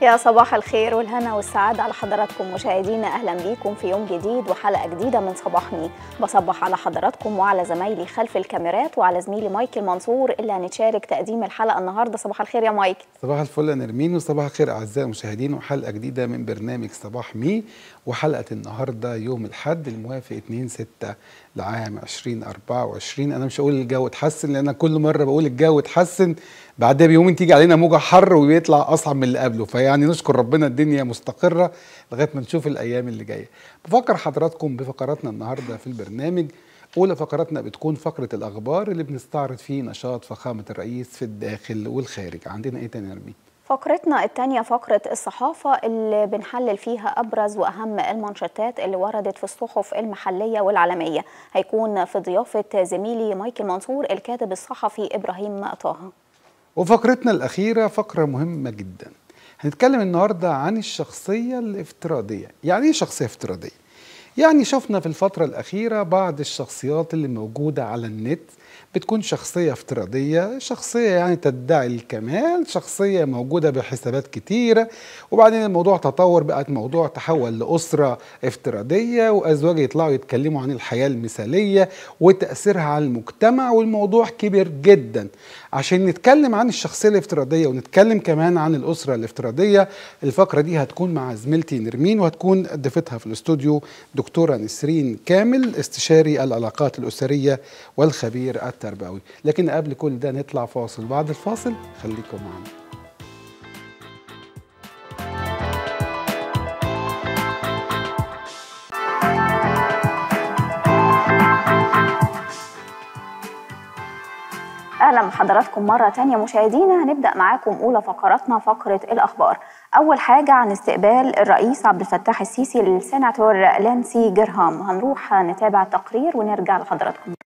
يا صباح الخير والهنا والسعادة على حضراتكم مشاهدينا أهلا بيكم في يوم جديد وحلقة جديدة من صباح مي بصبح على حضراتكم وعلى زمايلي خلف الكاميرات وعلى زميلي مايكل منصور اللي هنتشارك تقديم الحلقة النهاردة صباح الخير يا مايك صباح الفل يا نرمين وصباح الخير أعزائي المشاهدين وحلقة جديدة من برنامج صباح مي وحلقة النهاردة يوم الحد الموافق 2 6 لعام 2024 أنا مش هقول الجو اتحسن لأن أنا كل مرة بقول الجو اتحسن بعدها بيومين تيجي علينا موجة حر وبيطلع أصعب من اللي قبله فيعني نشكر ربنا الدنيا مستقرة لغاية ما نشوف الأيام اللي جاية بفكر حضراتكم بفقراتنا النهاردة في البرنامج أولى فقراتنا بتكون فقرة الأخبار اللي بنستعرض فيه نشاط فخامة الرئيس في الداخل والخارج عندنا إيه تاني نرمي؟ فقرتنا الثانية فقرة الصحافة اللي بنحلل فيها أبرز وأهم المانشيتات اللي وردت في الصحف المحلية والعالمية هيكون في ضيافة زميلي مايكل منصور الكاتب الصحفي إبراهيم طه وفقرتنا الأخيرة فقرة مهمة جدا هنتكلم النهاردة عن الشخصية الافتراضية يعني إيه شخصية افتراضية؟ يعني شفنا في الفترة الأخيرة بعض الشخصيات اللي موجودة على النت بتكون شخصية افتراضية شخصية يعني تدعي الكمال شخصية موجودة بحسابات كتيرة وبعدين الموضوع تطور بقت موضوع تحول لأسرة افتراضية وأزواج يطلعوا يتكلموا عن الحياة المثالية وتأثيرها على المجتمع والموضوع كبير جدا عشان نتكلم عن الشخصية الافتراضية ونتكلم كمان عن الأسرة الافتراضية الفقرة دي هتكون مع زميلتي نرمين وهتكون ضيفتها في الاستوديو دكتورة نسرين كامل استشاري العلاقات الأسرية والخبير التربوي لكن قبل كل ده نطلع فاصل بعد الفاصل خليكم معنا اهلا بحضراتكم مره تانية مشاهدينا هنبدا معاكم اولى فقراتنا فقره الاخبار اول حاجه عن استقبال الرئيس عبد الفتاح السيسي للسيناتور لانسي جرهام هنروح نتابع التقرير ونرجع لحضراتكم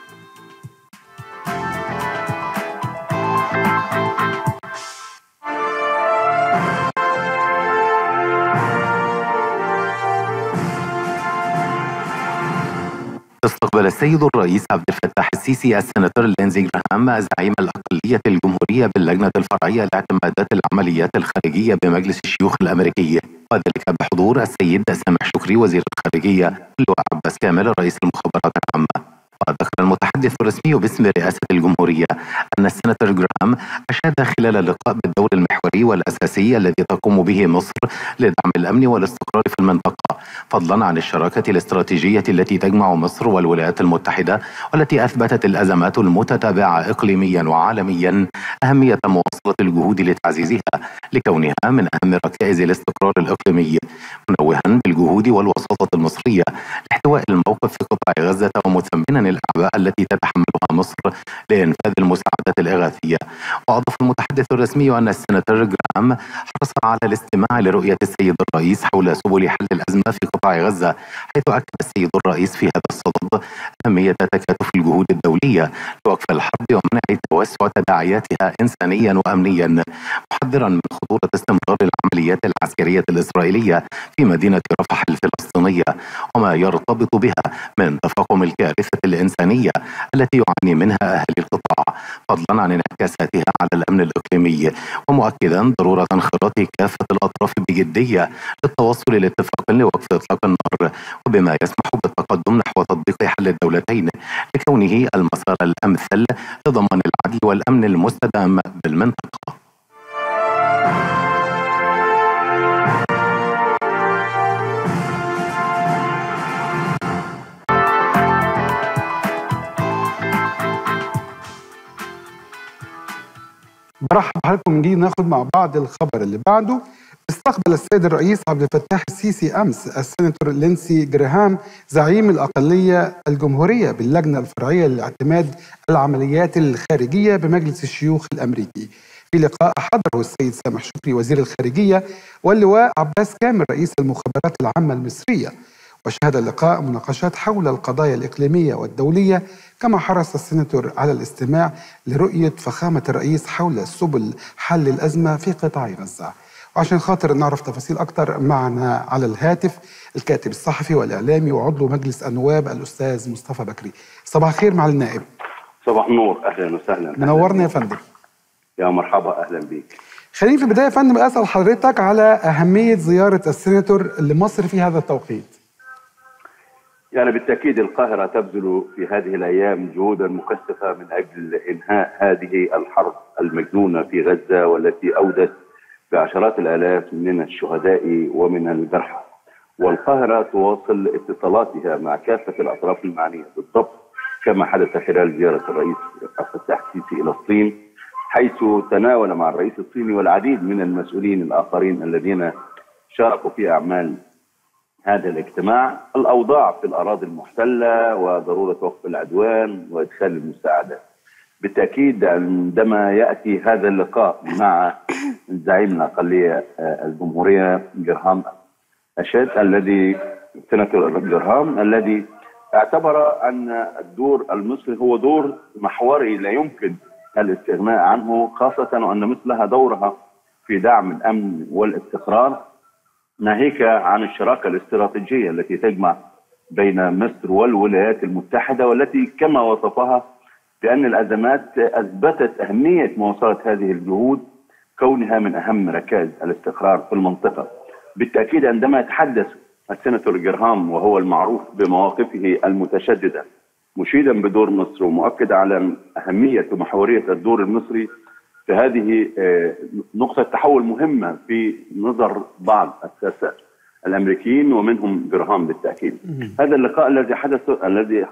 استقبل السيد الرئيس عبد الفتاح السيسي السناتور لينزي جراهام زعيم الأقلية الجمهورية باللجنة الفرعية لاعتمادات العمليات الخارجية بمجلس الشيوخ الأمريكي وذلك بحضور السيد سامح شكري وزير الخارجية اللواء عباس كامل رئيس المخابرات العامة وذكر المتحدث الرسمي باسم رئاسة الجمهورية أن السناتور جرام أشاد خلال اللقاء بالدور المحوري والأساسي الذي تقوم به مصر لدعم الأمن والاستقرار في المنطقة فضلا عن الشراكة الاستراتيجية التي تجمع مصر والولايات المتحدة والتي أثبتت الأزمات المتتابعة إقليميا وعالميا أهمية مواصلة الجهود لتعزيزها لكونها من أهم ركائز الاستقرار الإقليمي منوها بالجهود والوساطة المصرية لاحتواء الموقف في قطاع غزة ومثمنا الأعباء التي تتحملها مصر لإنفاذ المساعدات الإغاثية وأضاف المتحدث الرسمي أن السناتور جرام حرص على الاستماع لرؤية السيد الرئيس حول سبل حل الأزمة في قطاع غزة حيث أكد السيد الرئيس في هذا الصدد أهمية تكاتف الجهود الدولية لوقف الحرب ومنع توسع تداعياتها إنسانيا وأمنيا محذرا من خطورة استمرار العمليات العسكرية الإسرائيلية في مدينة رفح الفلسطينية وما يرتبط بها من تفاقم الكارثة الإنسانية التي يعاني منها أهل القطاع فضلا عن انعكاساتها على الأمن الإقليمي ومؤكدا ضرورة انخراط كافة الأطراف بجدية للتوصل لاتفاق لوقف إطلاق النار وبما يسمح بالتقدم نحو تطبيق حل الدولتين لكونه المسار الأمثل لضمان العدل والأمن المستدام بالمنطقة برحب بحضراتكم من جديد ناخد مع بعض الخبر اللي بعده استقبل السيد الرئيس عبد الفتاح السيسي امس السيناتور لينسي جراهام زعيم الاقليه الجمهوريه باللجنه الفرعيه لاعتماد العمليات الخارجيه بمجلس الشيوخ الامريكي. في لقاء حضره السيد سامح شكري وزير الخارجيه واللواء عباس كامل رئيس المخابرات العامه المصريه. وشهد اللقاء مناقشات حول القضايا الإقليمية والدولية كما حرص السيناتور على الاستماع لرؤية فخامة الرئيس حول سبل حل الأزمة في قطاع غزة وعشان خاطر نعرف تفاصيل أكتر معنا على الهاتف الكاتب الصحفي والإعلامي وعضو مجلس النواب الأستاذ مصطفى بكري صباح الخير مع النائب صباح النور اهلا وسهلا منورنا يا فندم يا مرحبا اهلا بيك خليني في البدايه يا فندم اسال حضرتك على اهميه زياره السيناتور لمصر في هذا التوقيت يعني بالتاكيد القاهره تبذل في هذه الايام جهودا مكثفه من اجل انهاء هذه الحرب المجنونه في غزه والتي اودت بعشرات الالاف من الشهداء ومن الجرحى. والقاهره تواصل اتصالاتها مع كافه الاطراف المعنيه بالضبط كما حدث خلال زياره الرئيس عبد الفتاح السيسي الى الصين حيث تناول مع الرئيس الصيني والعديد من المسؤولين الاخرين الذين شاركوا في اعمال هذا الاجتماع الاوضاع في الاراضي المحتله وضروره وقف العدوان وادخال المساعدات. بالتاكيد عندما ياتي هذا اللقاء مع زعيم الاقليه الجمهوريه جرهام اشد الذي سناتور جرهام الذي اعتبر ان الدور المصري هو دور محوري لا يمكن الاستغناء عنه خاصه وان مثلها دورها في دعم الامن والاستقرار ناهيك عن الشراكه الاستراتيجيه التي تجمع بين مصر والولايات المتحده والتي كما وصفها بان الازمات اثبتت اهميه مواصله هذه الجهود كونها من اهم ركائز الاستقرار في المنطقه. بالتاكيد عندما يتحدث السيناتور جرهام وهو المعروف بمواقفه المتشدده مشيدا بدور مصر ومؤكد على اهميه ومحوريه الدور المصري فهذه نقطة تحول مهمة في نظر بعض الساسة الأمريكيين ومنهم جرهام بالتأكيد هذا اللقاء الذي حدث الذي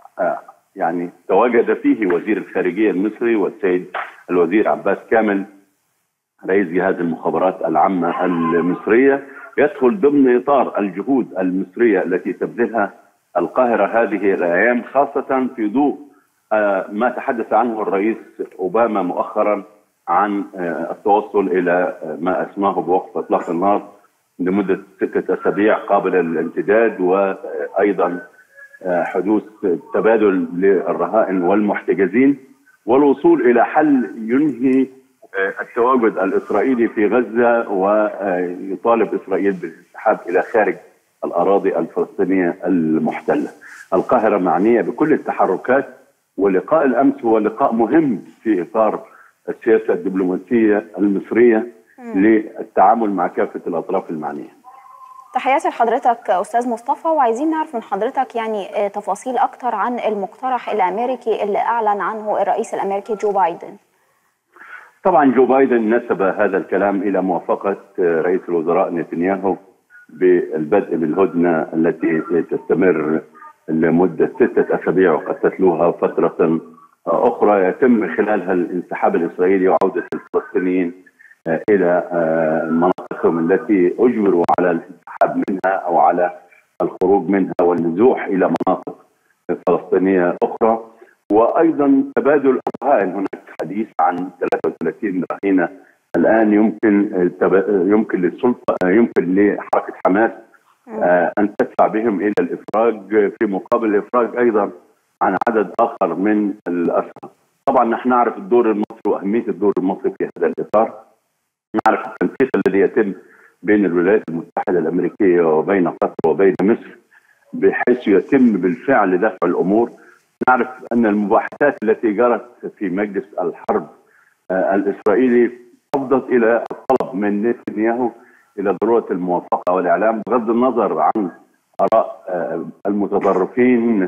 يعني تواجد فيه وزير الخارجية المصري والسيد الوزير عباس كامل رئيس جهاز المخابرات العامة المصرية يدخل ضمن إطار الجهود المصرية التي تبذلها القاهرة هذه الأيام خاصة في ضوء ما تحدث عنه الرئيس أوباما مؤخرا عن التوصل الى ما اسماه بوقف اطلاق النار لمده سته اسابيع قابله للامتداد وايضا حدوث تبادل للرهائن والمحتجزين والوصول الى حل ينهي التواجد الاسرائيلي في غزه ويطالب اسرائيل بالانسحاب الى خارج الاراضي الفلسطينيه المحتله. القاهره معنيه بكل التحركات ولقاء الامس هو لقاء مهم في اطار السياسه الدبلوماسيه المصريه للتعامل مع كافه الاطراف المعنيه. تحياتي لحضرتك استاذ مصطفى وعايزين نعرف من حضرتك يعني تفاصيل اكتر عن المقترح الامريكي اللي اعلن عنه الرئيس الامريكي جو بايدن. طبعا جو بايدن نسب هذا الكلام الى موافقه رئيس الوزراء نتنياهو بالبدء بالهدنه التي تستمر لمده سته اسابيع وقد تتلوها فتره اخرى يتم خلالها الانسحاب الاسرائيلي وعوده الفلسطينيين الى مناطقهم التي اجبروا على الانسحاب منها او على الخروج منها والنزوح الى مناطق فلسطينيه اخرى وايضا تبادل الرهائن هناك حديث عن 33 رهينه الان يمكن يمكن للسلطه يمكن لحركه حماس ان تدفع بهم الى الافراج في مقابل الافراج ايضا عن عدد اخر من الاسرى. طبعا نحن نعرف الدور المصري واهميه الدور المصري في هذا الاطار. نعرف التنسيق الذي يتم بين الولايات المتحده الامريكيه وبين قطر وبين مصر بحيث يتم بالفعل دفع الامور. نعرف ان المباحثات التي جرت في مجلس الحرب الاسرائيلي افضت الى الطلب من نتنياهو الى ضروره الموافقه والاعلام بغض النظر عن اراء المتطرفين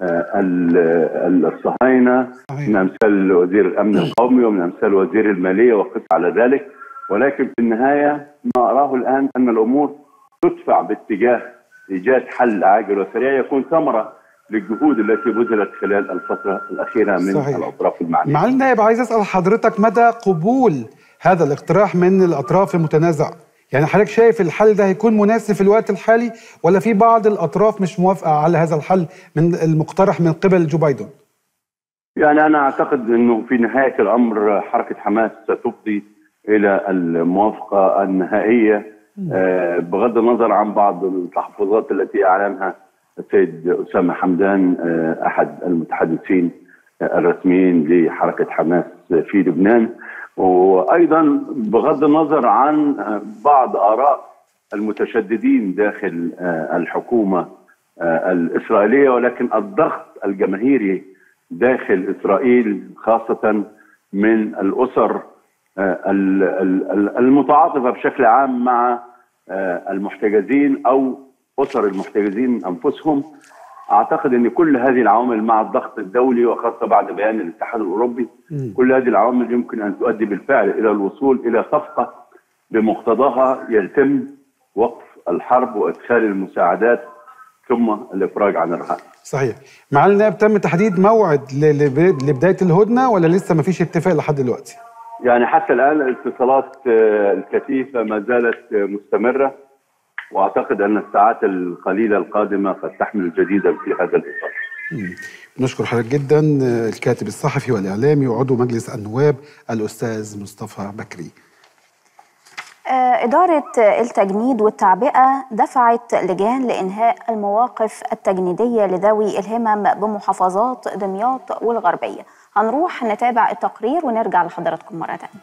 الصهاينه من امثال وزير الامن القومي ومن امثال وزير الماليه وقس على ذلك ولكن في النهايه ما اراه الان ان الامور تدفع باتجاه ايجاد حل عاجل وسريع يكون ثمره للجهود التي بذلت خلال الفتره الاخيره من صحيح. الاطراف المعنيه. معالي النائب عايز اسال حضرتك مدى قبول هذا الاقتراح من الاطراف المتنازعه؟ يعني حضرتك شايف الحل ده هيكون مناسب في الوقت الحالي ولا في بعض الاطراف مش موافقه على هذا الحل من المقترح من قبل جو بايدن؟ يعني انا اعتقد انه في نهايه الامر حركه حماس ستفضي الى الموافقه النهائيه آه بغض النظر عن بعض التحفظات التي اعلنها السيد اسامه حمدان آه احد المتحدثين الرسميين لحركه حماس في لبنان وايضا بغض النظر عن بعض اراء المتشددين داخل الحكومه الاسرائيليه ولكن الضغط الجماهيري داخل اسرائيل خاصه من الاسر آه، ال- ال- ال- المتعاطفه بشكل عام مع آه، المحتجزين او اسر المحتجزين انفسهم اعتقد ان كل هذه العوامل مع الضغط الدولي وخاصه بعد بيان الاتحاد الاوروبي كل هذه العوامل يمكن ان تؤدي بالفعل الى الوصول الى صفقه بمقتضاها يتم وقف الحرب وادخال المساعدات ثم الافراج عن الرهائن. صحيح معالي النائب تم تحديد موعد ل- لب- لبدايه الهدنه ولا لسه ما فيش اتفاق لحد دلوقتي يعني حتى الان الاتصالات آه، الكثيفه ما زالت آه، مستمره واعتقد ان الساعات القليله القادمه قد تحمل جديدا في هذا الاطار. نشكر حضرتك جدا آه، الكاتب الصحفي والاعلامي وعضو مجلس النواب الاستاذ مصطفى بكري آه، إدارة التجنيد والتعبئة دفعت لجان لإنهاء المواقف التجنيدية لذوي الهمم بمحافظات دمياط والغربية هنروح نتابع التقرير ونرجع لحضراتكم مرة تانية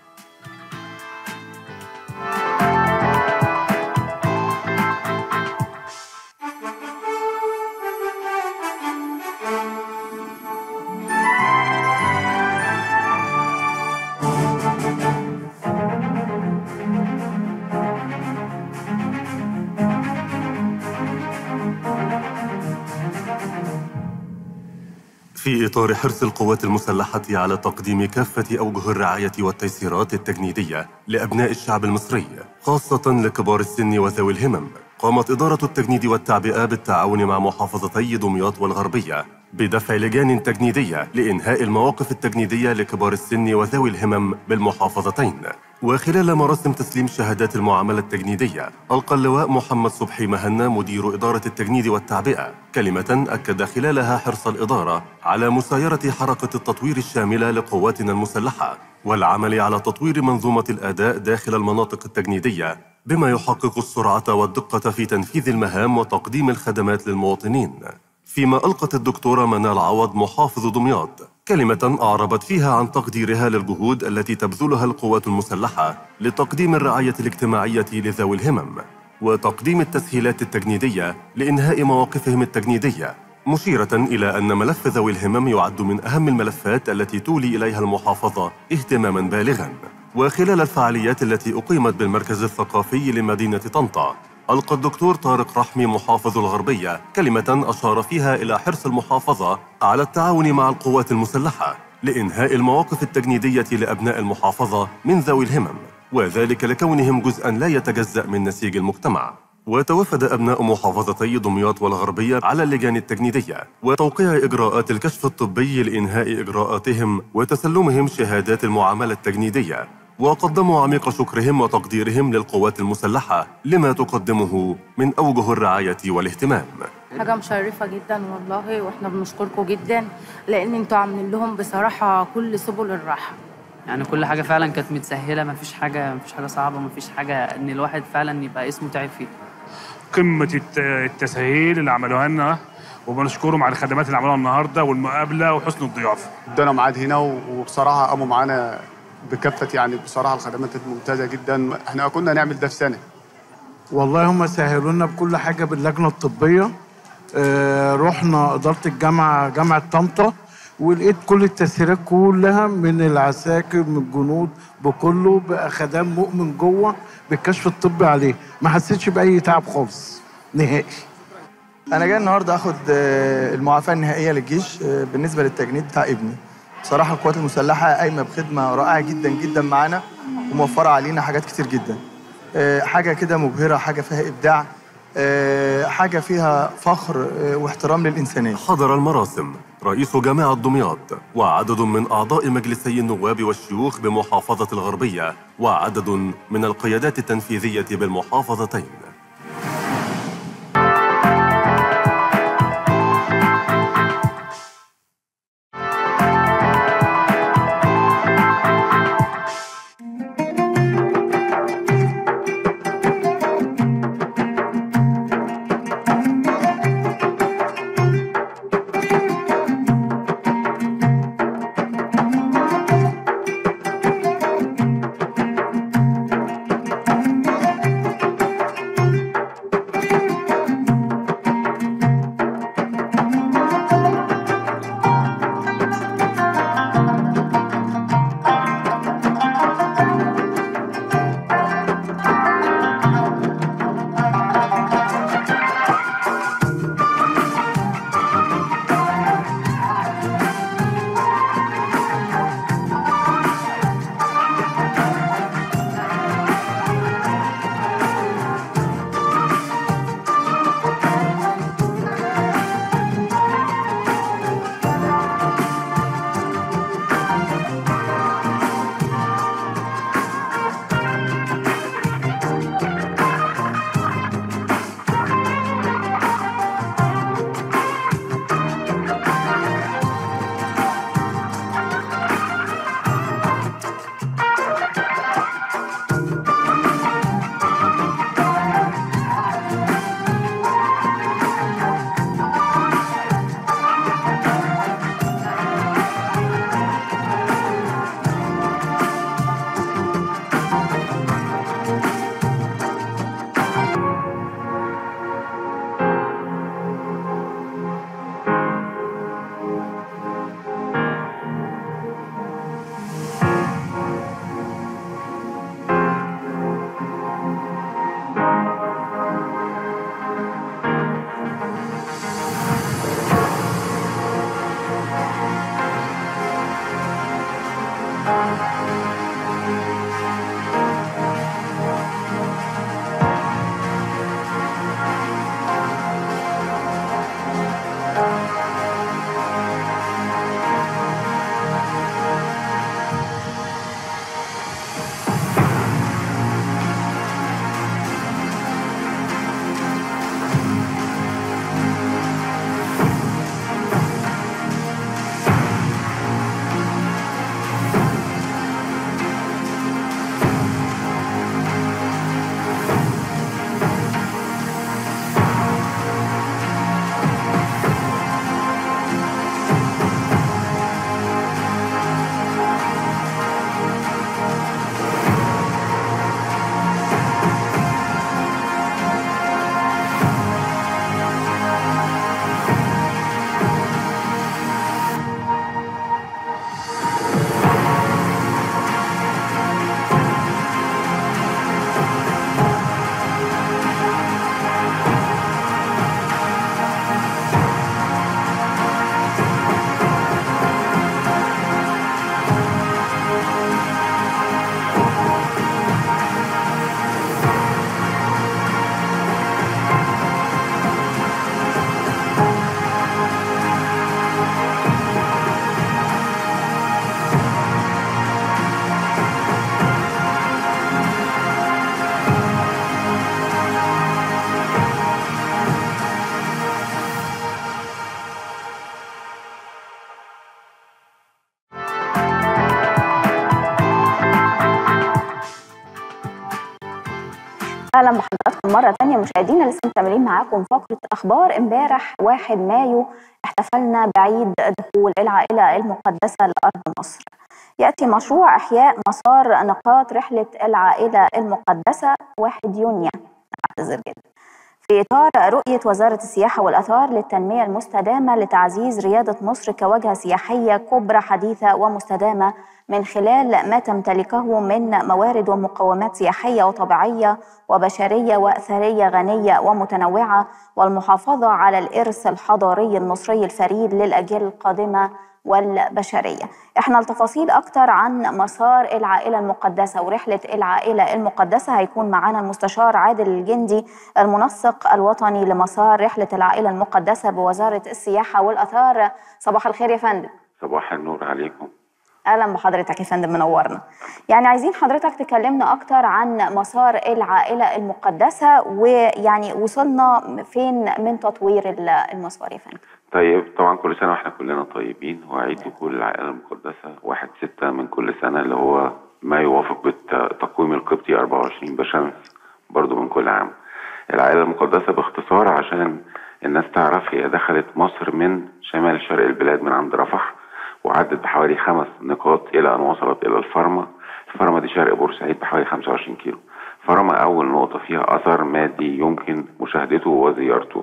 في إطار حرص القوات المسلحة على تقديم كافة أوجه الرعاية والتيسيرات التجنيدية لأبناء الشعب المصري خاصة لكبار السن وذوي الهمم قامت إدارة التجنيد والتعبئة بالتعاون مع محافظتي دمياط والغربية بدفع لجان تجنيدية لإنهاء المواقف التجنيدية لكبار السن وذوي الهمم بالمحافظتين وخلال مراسم تسليم شهادات المعاملة التجنيدية ألقى اللواء محمد صبحي مهنا مدير إدارة التجنيد والتعبئة كلمة أكد خلالها حرص الإدارة على مسايرة حركة التطوير الشاملة لقواتنا المسلحة والعمل على تطوير منظومة الأداء داخل المناطق التجنيدية بما يحقق السرعة والدقة في تنفيذ المهام وتقديم الخدمات للمواطنين فيما ألقت الدكتورة منال عوض محافظ دمياط كلمة أعربت فيها عن تقديرها للجهود التي تبذلها القوات المسلحة لتقديم الرعاية الاجتماعية لذوي الهمم وتقديم التسهيلات التجنيدية لإنهاء مواقفهم التجنيدية مشيرة إلى أن ملف ذوي الهمم يعد من أهم الملفات التي تولي إليها المحافظة اهتماما بالغا وخلال الفعاليات التي أقيمت بالمركز الثقافي لمدينة طنطا ألقى الدكتور طارق رحمي محافظ الغربية كلمة أشار فيها إلى حرص المحافظة على التعاون مع القوات المسلحة لإنهاء المواقف التجنيدية لأبناء المحافظة من ذوي الهمم وذلك لكونهم جزءا لا يتجزأ من نسيج المجتمع وتوافد أبناء محافظتي دمياط والغربية على اللجان التجنيدية وتوقيع إجراءات الكشف الطبي لإنهاء إجراءاتهم وتسلمهم شهادات المعاملة التجنيدية وقدموا عميق شكرهم وتقديرهم للقوات المسلحة لما تقدمه من أوجه الرعاية والاهتمام حاجة مشرفة جدا والله واحنا بنشكركم جدا لان انتوا عاملين لهم بصراحة كل سبل الراحة يعني كل حاجة فعلا كانت متسهلة مفيش حاجة مفيش حاجة صعبة مفيش حاجة إن الواحد فعلا يبقى اسمه تعب فيه قمه الت- التسهيل اللي عملوها لنا وبنشكرهم على الخدمات اللي عملوها النهارده والمقابله وحسن الضيافه ادانا ميعاد هنا و- وبصراحه قاموا معانا بكافه يعني بصراحه الخدمات كانت ممتازه جدا احنا كنا نعمل ده في سنه والله هم سهلوا لنا بكل حاجه باللجنه الطبيه آه رحنا اداره الجامعه جامعه طنطا ولقيت كل التسهيلات كلها من العساكر من الجنود بكله بقى خدام مؤمن جوه بالكشف الطبي عليه ما حسيتش باي تعب خالص نهائي انا جاي النهارده اخد آه، المعافاه النهائيه للجيش آه، بالنسبه للتجنيد بتاع ابني بصراحه القوات المسلحه قايمه بخدمه رائعه جدا جدا معانا وموفره علينا حاجات كتير جدا آه، حاجه كده مبهره حاجه فيها ابداع آه، حاجه فيها فخر آه، واحترام للانسانيه حضر المراسم رئيس جامعة دمياط وعدد من أعضاء مجلسي النواب والشيوخ بمحافظة الغربية وعدد من القيادات التنفيذية بالمحافظتين مشاهدينا لسه مكملين معاكم فقره اخبار امبارح 1 مايو احتفلنا بعيد دخول العائله المقدسه لارض مصر. ياتي مشروع احياء مسار نقاط رحله العائله المقدسه 1 يونيو اعتذر جدا. في إطار رؤية وزارة السياحة والآثار للتنمية المستدامة لتعزيز ريادة مصر كوجهة سياحية كبرى حديثة ومستدامة من خلال ما تمتلكه من موارد ومقومات سياحية وطبيعية وبشرية وأثرية غنية ومتنوعة والمحافظة على الإرث الحضاري المصري الفريد للأجيال القادمة والبشرية احنا التفاصيل اكتر عن مسار العائلة المقدسة ورحلة العائلة المقدسة هيكون معانا المستشار عادل الجندي المنسق الوطني لمسار رحلة العائلة المقدسة بوزارة السياحة والأثار صباح الخير يا فندم صباح النور عليكم اهلا بحضرتك يا فندم منورنا يعني عايزين حضرتك تكلمنا اكتر عن مسار العائله المقدسه ويعني وصلنا فين من تطوير المسار يا فندم طيب طبعا كل سنه واحنا كلنا طيبين هو عيد دخول العائله المقدسه واحد ستة من كل سنه اللي هو ما يوافق بالتقويم القبطي 24 بشمس برضو من كل عام العائله المقدسه باختصار عشان الناس تعرف هي دخلت مصر من شمال شرق البلاد من عند رفح وعدت بحوالي خمس نقاط الى ان وصلت الى الفرمه الفرمه دي شرق بورسعيد بحوالي 25 كيلو فرمه اول نقطه فيها اثر مادي يمكن مشاهدته وزيارته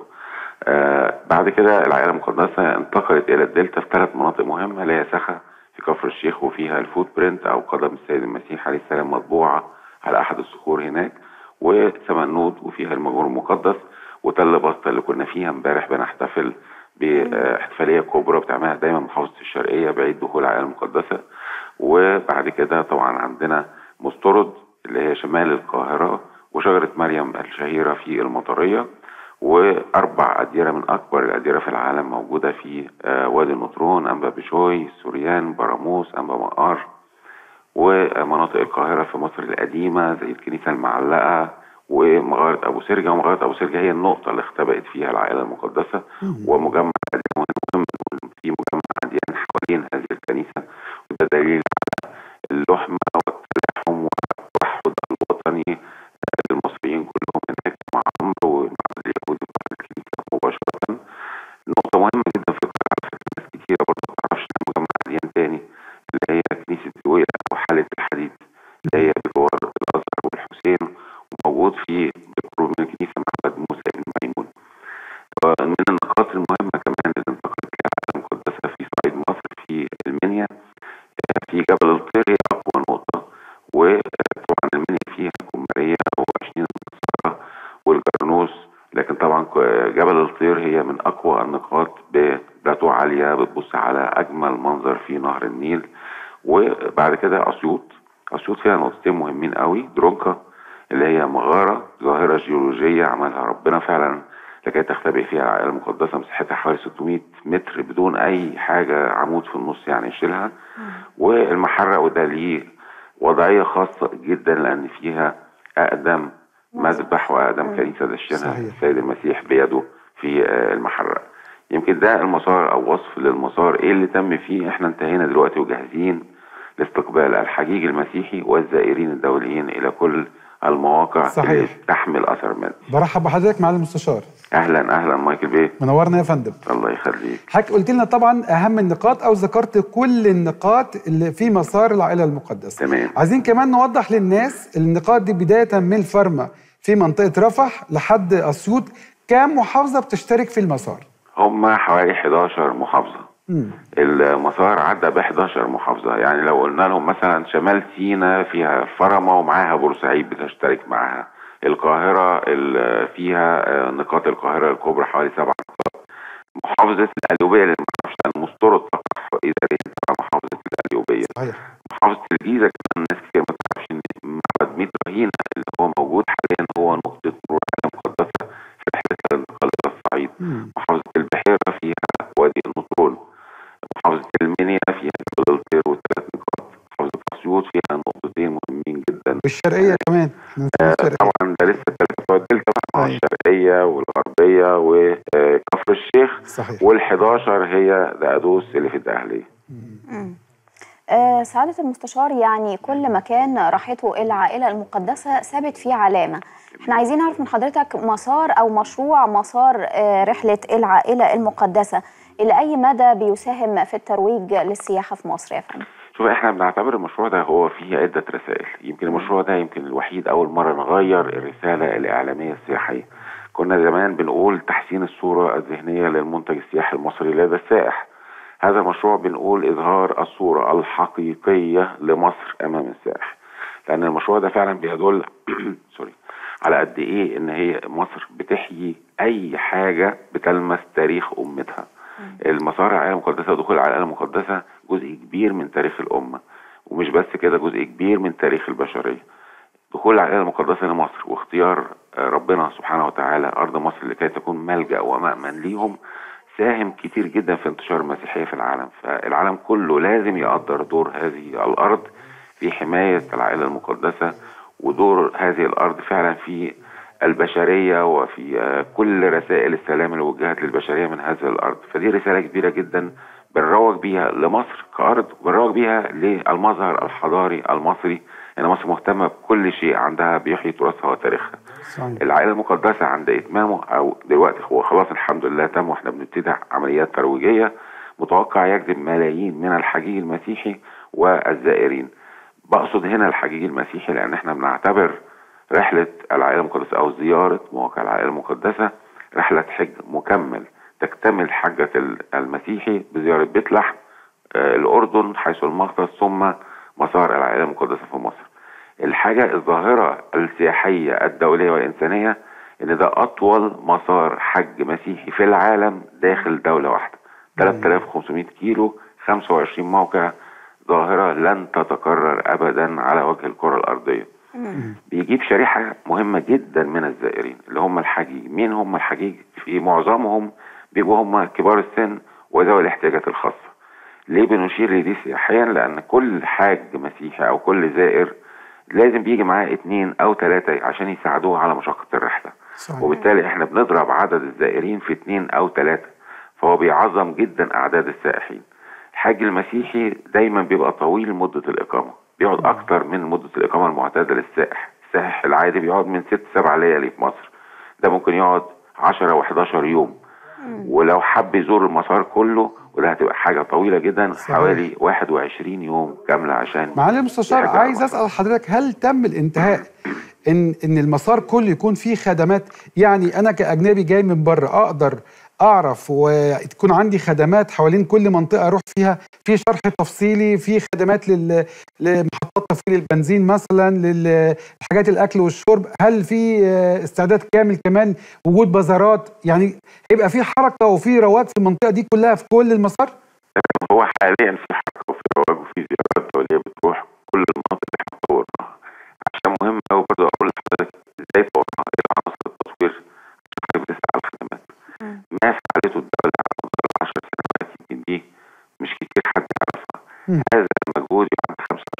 آه بعد كده العائله المقدسه انتقلت الى الدلتا في ثلاث مناطق مهمه اللي هي سخا في كفر الشيخ وفيها الفوت برنت او قدم السيد المسيح عليه السلام مطبوعه على احد الصخور هناك وسمنود وفيها المجمور المقدس وتل بسطه اللي كنا فيها امبارح بنحتفل باحتفاليه كبرى بتعملها دايما محافظه الشرقيه بعيد دخول العائله المقدسه وبعد كده طبعا عندنا مسترد اللي هي شمال القاهره وشجره مريم الشهيره في المطريه واربع اديره من اكبر الاديره في العالم موجوده في وادي النطرون انبا بشوي سوريان براموس انبا مقار ومناطق القاهره في مصر القديمه زي الكنيسه المعلقه ومغاره ابو سرجه ومغاره ابو سرجه هي النقطه اللي اختبأت فيها العائله المقدسه ومجمع مهم في مجمع اديان حوالين هذه الكنيسه وده دليل على اللحمه والتلاحم والتوحد الوطني للمصريين كلهم هناك مع عمرو ومع اليهود ومع الكنيسه مباشره نقطه مهمه جدا في القاهره على فكره ناس كتيره برضه ما تعرفش مجمع اديان تاني اللي هي كنيسه زويل او حاله الحديد اللي هي بجوار الازهر والحسين موجود في بقرب من الكنيسه معبد موسى بن ميمون من النقاط المهمه كمان اللي انتقلت لها العائله المقدسه في صعيد مصر في المنيا في جبل الطير هي اقوى نقطه وطبعا المنيا فيها كماريه وعشرين النصارى والجرنوس لكن طبعا جبل الطير هي من اقوى النقاط بذاته عاليه بتبص على اجمل منظر في نهر النيل وبعد كده اسيوط اسيوط فيها نقطتين مهمين قوي درونكا اللي هي مغارة ظاهرة جيولوجية عملها ربنا فعلا لكي تختبئ فيها العائلة المقدسة مساحتها حوالي 600 متر بدون أي حاجة عمود في النص يعني يشيلها والمحرق وده ليه وضعية خاصة جدا لأن فيها أقدم مذبح وأقدم كنيسة دشنها السيد المسيح بيده في المحرق يمكن ده المسار أو وصف للمسار إيه اللي تم فيه إحنا انتهينا دلوقتي وجاهزين لاستقبال الحجيج المسيحي والزائرين الدوليين إلى كل المواقع صحيح. اللي تحمل اثر مادي برحب بحضرتك معالي المستشار اهلا اهلا مايكل بيه منورنا يا فندم الله يخليك حضرتك قلت لنا طبعا اهم النقاط او ذكرت كل النقاط اللي في مسار العائله المقدسه تمام عايزين كمان نوضح للناس النقاط دي بدايه من الفرمه في منطقه رفح لحد اسيوط كام محافظه بتشترك في المسار هم حوالي 11 محافظه مم. المسار عدى ب 11 محافظه يعني لو قلنا لهم مثلا شمال سيناء فيها فرمه ومعاها بورسعيد بتشترك معاها القاهره ال- فيها آه، نقاط القاهره الكبرى حوالي سبع نقاط محافظه القليوبيه اللي ما اعرفش المسترد تقع اداريا تبع محافظه القليوبيه صحيح محافظه الجيزه كمان ناس كتير ما تعرفش ان معبد ميت رهينه اللي هو موجود حاليا هو نقطه مرور عالم مقدسه في رحله الانتقال الى الصعيد محافظه البحيره فيها وادي النطرون محافظه المنيا فيها جبل الطير والثلاث نقاط محافظه اسيوط فيها نقطتين مهمين جدا والشرقيه كمان إحنا نسينا آه، الشرقية. طبعا ده لسه الثلاثه بتوع الدلتا بقى الشرقيه والغربيه وكفر الشيخ صحيح وال11 هي دقدوس اللي في الدقهليه مم. آه، سعادة المستشار يعني كل مكان راحته العائلة المقدسة سابت فيه علامة احنا عايزين نعرف من حضرتك مسار او مشروع مسار آه، رحله العائله المقدسه الى اي مدى بيساهم في الترويج للسياحه في مصر يا فندم شوف احنا بنعتبر المشروع ده هو فيه عدة رسائل يمكن المشروع ده يمكن الوحيد أول مرة نغير الرسالة الإعلامية السياحية كنا زمان بنقول تحسين الصورة الذهنية للمنتج السياحي المصري لدى السائح هذا المشروع بنقول إظهار الصورة الحقيقية لمصر أمام السائح لأن المشروع ده فعلا بيدل سوري على قد إيه إن هي مصر بتحيي أي حاجة بتلمس تاريخ أمتها المسار العائلة المقدسة ودخول العائلة المقدسة جزء كبير من تاريخ الأمة ومش بس كده جزء كبير من تاريخ البشرية دخول العائلة المقدسة لمصر واختيار آه، ربنا سبحانه وتعالى أرض مصر لكي تكون ملجأ ومأمن ليهم ساهم كتير جدا في انتشار المسيحية في العالم فالعالم كله لازم يقدر دور هذه الأرض في حماية العائلة المقدسة ودور هذه الأرض فعلا في البشرية وفي آه، كل رسائل السلام اللي وجهت للبشرية من هذه الأرض فدي رسالة كبيرة جدا بنروج بيها لمصر كأرض وبنروج بيها للمظهر الحضاري المصري ان مصر مهتمه بكل شيء عندها بيحيي تراثها وتاريخها صحيح. العائله المقدسه عند اتمامه او دلوقتي هو خلاص الحمد لله تم واحنا بنبتدي عمليات ترويجيه متوقع يجذب ملايين من الحجيج المسيحي والزائرين بقصد هنا الحجيج المسيحي لان احنا بنعتبر رحله العائله المقدسه او زياره مواقع العائله المقدسه رحله حج مكمل تكتمل حجه ال- المسيحي بزياره بيت لحم آه، الاردن حيث المقدس ثم مسار العائله المقدسه في مصر الحاجة الظاهرة السياحية الدولية والإنسانية إن ده أطول مسار حج مسيحي في العالم داخل دولة واحدة 3500 كيلو 25 موقع ظاهرة لن تتكرر أبدا على وجه الكرة الأرضية بيجيب شريحة مهمة جدا من الزائرين اللي هم الحجيج مين هم الحجيج في معظمهم بيبقوا هم كبار السن وذوي الاحتياجات الخاصة ليه بنشير لدي سياحيا لأن كل حاج مسيحي أو كل زائر لازم بيجي معاه اتنين أو تلاتة عشان يساعدوه على مشقة الرحلة صحيح. وبالتالي احنا بنضرب عدد الزائرين في اتنين أو تلاتة فهو بيعظم جدا أعداد السائحين الحاج المسيحي دايما بيبقى طويل مدة الإقامة بيقعد أكتر من مدة الإقامة المعتادة للسائح السائح العادي بيقعد من ست سبع ليالي في مصر ده ممكن يقعد 10 و11 يوم ولو حب يزور المسار كله وده هتبقى حاجة طويلة جدا صحيح. حوالي 21 يوم كاملة عشان معالي المستشار يحجر عايز اسال حضرتك هل تم الانتهاء ان ان المسار كله يكون فيه خدمات يعني انا كاجنبي جاي من بره اقدر اعرف وتكون عندي خدمات حوالين كل منطقه اروح فيها في شرح تفصيلي في خدمات لل... لمحطات تفريغ البنزين مثلا للحاجات الاكل والشرب هل في آه، استعداد كامل كمان وجود بازارات يعني يبقى في حركه وفي رواج في المنطقه دي كلها في كل المسار هو حاليا في حركة وفي رواج وفي زيارات دولية بتروح كل المناطق اللي احنا صورناها عشان مهم قوي برضه اقول لحضرتك ازاي صورنا ايه عناصر التصوير عشان حضرتك بتسأل على الخدمات ما فعلته الدولة على مدار العشر سنوات يمكن دي مش كتير حد يعرفها هذا المجهود يعد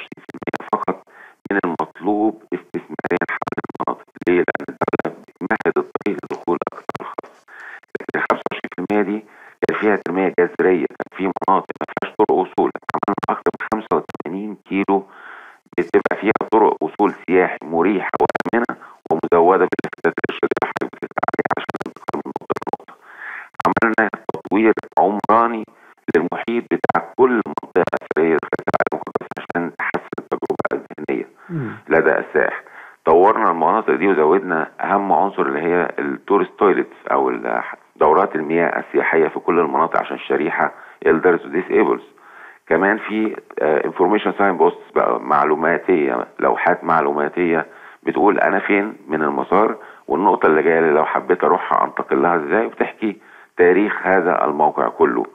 25% فقط من المطلوب استثماريا حول المناطق ليه؟ لأن الدولة بتمهد الطريق لدخول أكثر الخاص لكن ال 25% دي كان فيها تنمية جذرية كان في مناطق ما فيهاش طرق وصول عملنا أكثر من 85 كيلو بتبقى فيها طرق وصول سياحي مريحة وآمنة ومزودة باللافتات الإرشادية اللي حضرتك بتسأل عليها عشان تنتقل من نقطة لنقطة عملنا تطوير عمراني للمحيط بتاع كل منطقة أثرية داخل العالم المقدس عشان تحسن التجربة الذهنية لدى السائح طورنا المناطق دي وزودنا اهم عنصر اللي هي التورست تويلتس او ال- دورات المياه السياحيه في كل المناطق عشان الشريحه elders وديسيبلز كمان في انفورميشن ساين بوستس بقى معلوماتيه لوحات معلوماتيه بتقول انا فين من المسار والنقطه اللي جايه لي لو حبيت اروحها انتقل لها ازاي وبتحكي تاريخ هذا الموقع كله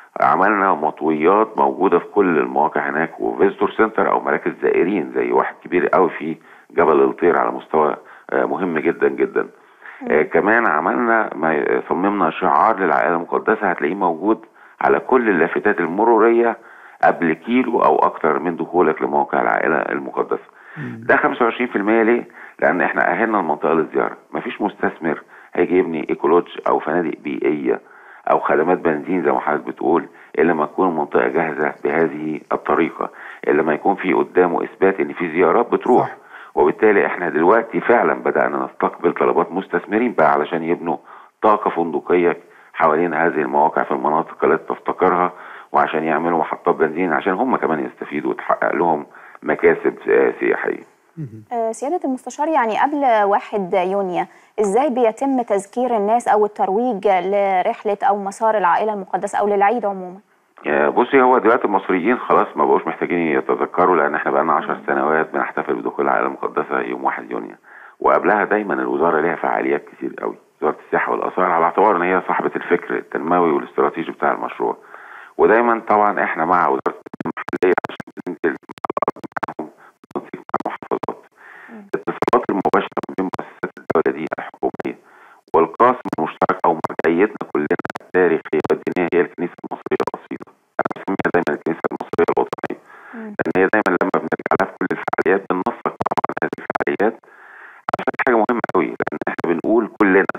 عملنا مطويات موجوده في كل المواقع هناك وفيزيتور سنتر او مراكز زائرين زي واحد كبير قوي في جبل الطير على مستوى آه، مهم جدا جدا آه، كمان عملنا ما صممنا شعار للعائله المقدسه هتلاقيه موجود على كل اللافتات المروريه قبل كيلو او اكتر من دخولك لموقع العائله المقدسه ده 25% ليه؟ لان احنا اهلنا المنطقه للزياره مفيش مستثمر هيجي يبني ايكولوج او فنادق بيئيه او خدمات بنزين زي ما حضرتك بتقول الا لما تكون المنطقه جاهزه بهذه الطريقه الا لما يكون في قدامه اثبات ان في زيارات بتروح وبالتالي احنا دلوقتي فعلا بدأنا نستقبل طلبات مستثمرين بقى علشان يبنوا طاقة فندقية حوالين هذه المواقع في المناطق التي تفتقرها وعشان يعملوا محطات بنزين عشان هم كمان يستفيدوا وتحقق لهم مكاسب آه، سياحية آه، سيادة المستشار يعني قبل واحد يونيو ازاي بيتم تذكير الناس او الترويج لرحلة او مسار العائلة المقدسة او للعيد عموما آه، بصي هو دلوقتي المصريين خلاص ما بقوش محتاجين يتذكروا لان احنا بقالنا 10 سنوات بنحتفل بدخول العائله المقدسه يوم 1 يونيو وقبلها دايما الوزاره ليها فعاليات كتير قوي وزاره السياحه والاثار على اعتبار ان هي صاحبه الفكر التنموي والاستراتيجي بتاع المشروع ودايما طبعا احنا مع وزاره التنميه المحليه عشان بننزل معاهم بننسيق مع المحافظات الاتصالات المباشره بين مؤسسات الدوله دي الحكوميه والقاسم المشترك او مرجعيتنا كلنا التاريخيه والدينيه هي الكنيسه المصريه الاصيله انا بسميها دايما الكنيسه المصريه الوطنيه لان هي دايما لما بنرجع لها في كل الفعاليات بننسق طبعا هذه الفعاليات عشان حاجه مهمه قوي لان احنا بنقول كلنا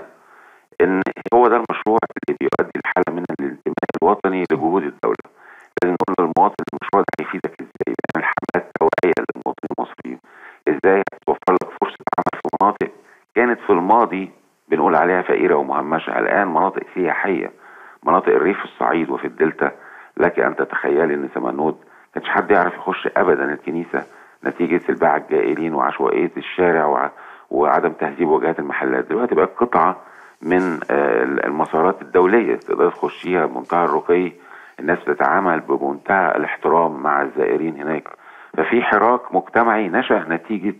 ان هو ده المشروع اللي بيؤدي لحاله من الانتماء الوطني لجهود الدوله لازم نقول للمواطن المشروع ده هيفيدك ازاي بيعمل حملات توعيه للمواطنين المصريين ازاي هتوفر لك فرصه عمل في مناطق كانت في الماضي بنقول عليها فقيره ومهمشه الان مناطق سياحيه مناطق الريف في الصعيد وفي الدلتا لك ان تتخيلي ان سمنود كانش حد يعرف يخش ابدا الكنيسه نتيجه الباعة الجائلين وعشوائيه الشارع وع- وعدم تهذيب واجهات المحلات دلوقتي بقت قطعه من آه، المسارات الدوليه تقدر تخشيها بمنتهى الرقي الناس بتتعامل بمنتهى الاحترام مع الزائرين هناك ففي حراك مجتمعي نشأ نتيجة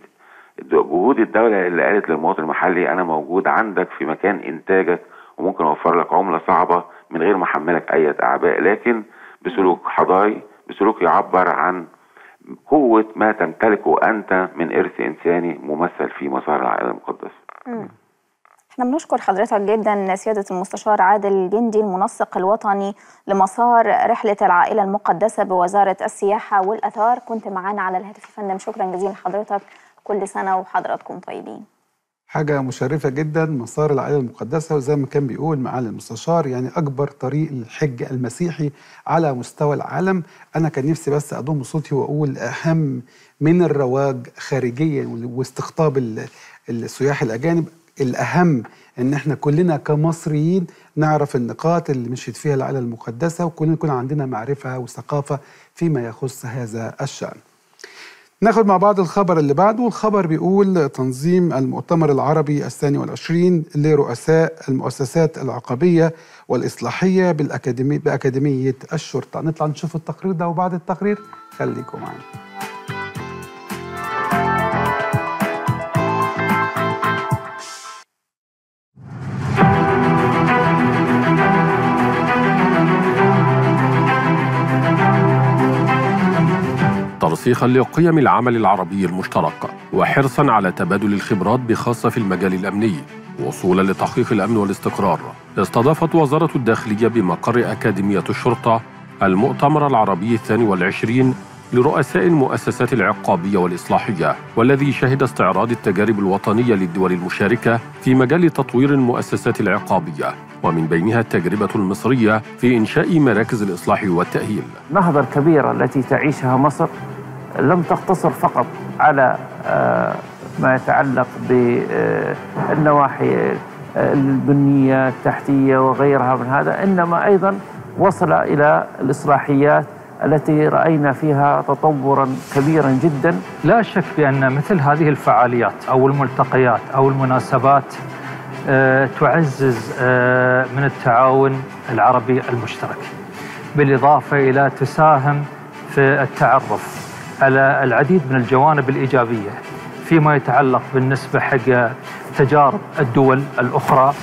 جهود الدولة اللي قالت للمواطن المحلي أنا موجود عندك في مكان إنتاجك وممكن أوفر لك عملة صعبة من غير ما أحملك أي أعباء لكن بسلوك حضاري بسلوك يعبر عن قوة ما تمتلكه أنت من إرث إنساني ممثل في مسار العائلة المقدسة مم. احنا بنشكر حضرتك جدا سيادة المستشار عادل جندي المنسق الوطني لمسار رحلة العائلة المقدسة بوزارة السياحة والأثار كنت معانا على الهاتف يا فندم شكرا جزيلا لحضرتك كل سنة وحضراتكم طيبين حاجة مشرفة جدا مسار العائلة المقدسة وزي ما كان بيقول معالي المستشار يعني أكبر طريق للحج المسيحي على مستوى العالم أنا كان نفسي بس أضم صوتي وأقول أهم من الرواج خارجيا واستقطاب ال- السياح الأجانب الأهم إن إحنا كلنا كمصريين نعرف النقاط اللي مشيت فيها العائلة المقدسة وكلنا يكون عندنا معرفة وثقافة فيما يخص هذا الشأن ناخد مع بعض الخبر اللي بعده والخبر بيقول تنظيم المؤتمر العربي الثاني والعشرين لرؤساء المؤسسات العقابية والإصلاحية بالأكاديمية بأكاديمية الشرطة نطلع نشوف التقرير ده وبعد التقرير خليكم معانا ترسيخا لقيم العمل العربي المشترك وحرصا على تبادل الخبرات بخاصة في المجال الأمني وصولا لتحقيق الأمن والاستقرار استضافت وزارة الداخلية بمقر أكاديمية الشرطة المؤتمر العربي الثاني والعشرين لرؤساء المؤسسات العقابية والإصلاحية والذي شهد استعراض التجارب الوطنية للدول المشاركة في مجال تطوير المؤسسات العقابية ومن بينها التجربة المصرية في إنشاء مراكز الإصلاح والتأهيل النهضة الكبيرة التي تعيشها مصر لم تقتصر فقط على آه، ما يتعلق بالنواحي البنية التحتية وغيرها من هذا إنما أيضا وصل إلى الإصلاحيات التي رأينا فيها تطورا كبيرا جدا لا شك بأن مثل هذه الفعاليات أو الملتقيات أو المناسبات آه، تعزز آه، من التعاون العربي المشترك بالإضافة إلى تساهم في التعرف على العديد من الجوانب الإيجابية فيما يتعلق بالنسبة حق تجارب الدول الأخرى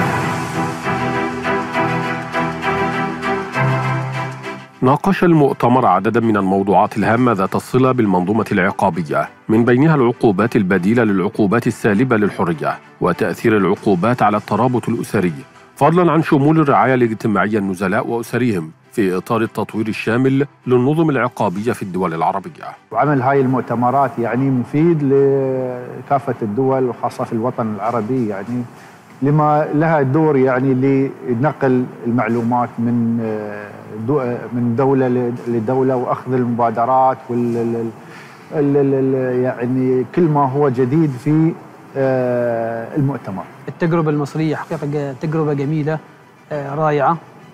ناقش المؤتمر عددا من الموضوعات الهامة ذات الصلة بالمنظومة العقابية من بينها العقوبات البديلة للعقوبات السالبة للحرية وتأثير العقوبات على الترابط الأسري فضلا عن شمول الرعاية الاجتماعية النزلاء وأسرهم في إطار التطوير الشامل للنظم العقابية في الدول العربية وعمل هاي المؤتمرات يعني مفيد لكافة الدول وخاصة في الوطن العربي يعني لما لها دور يعني لنقل المعلومات من دو من دولة لدولة وأخذ المبادرات ال- ال- ال- يعني كل ما هو جديد في آه، المؤتمر التجربة المصرية حقيقة تجربة جميلة آه، رائعة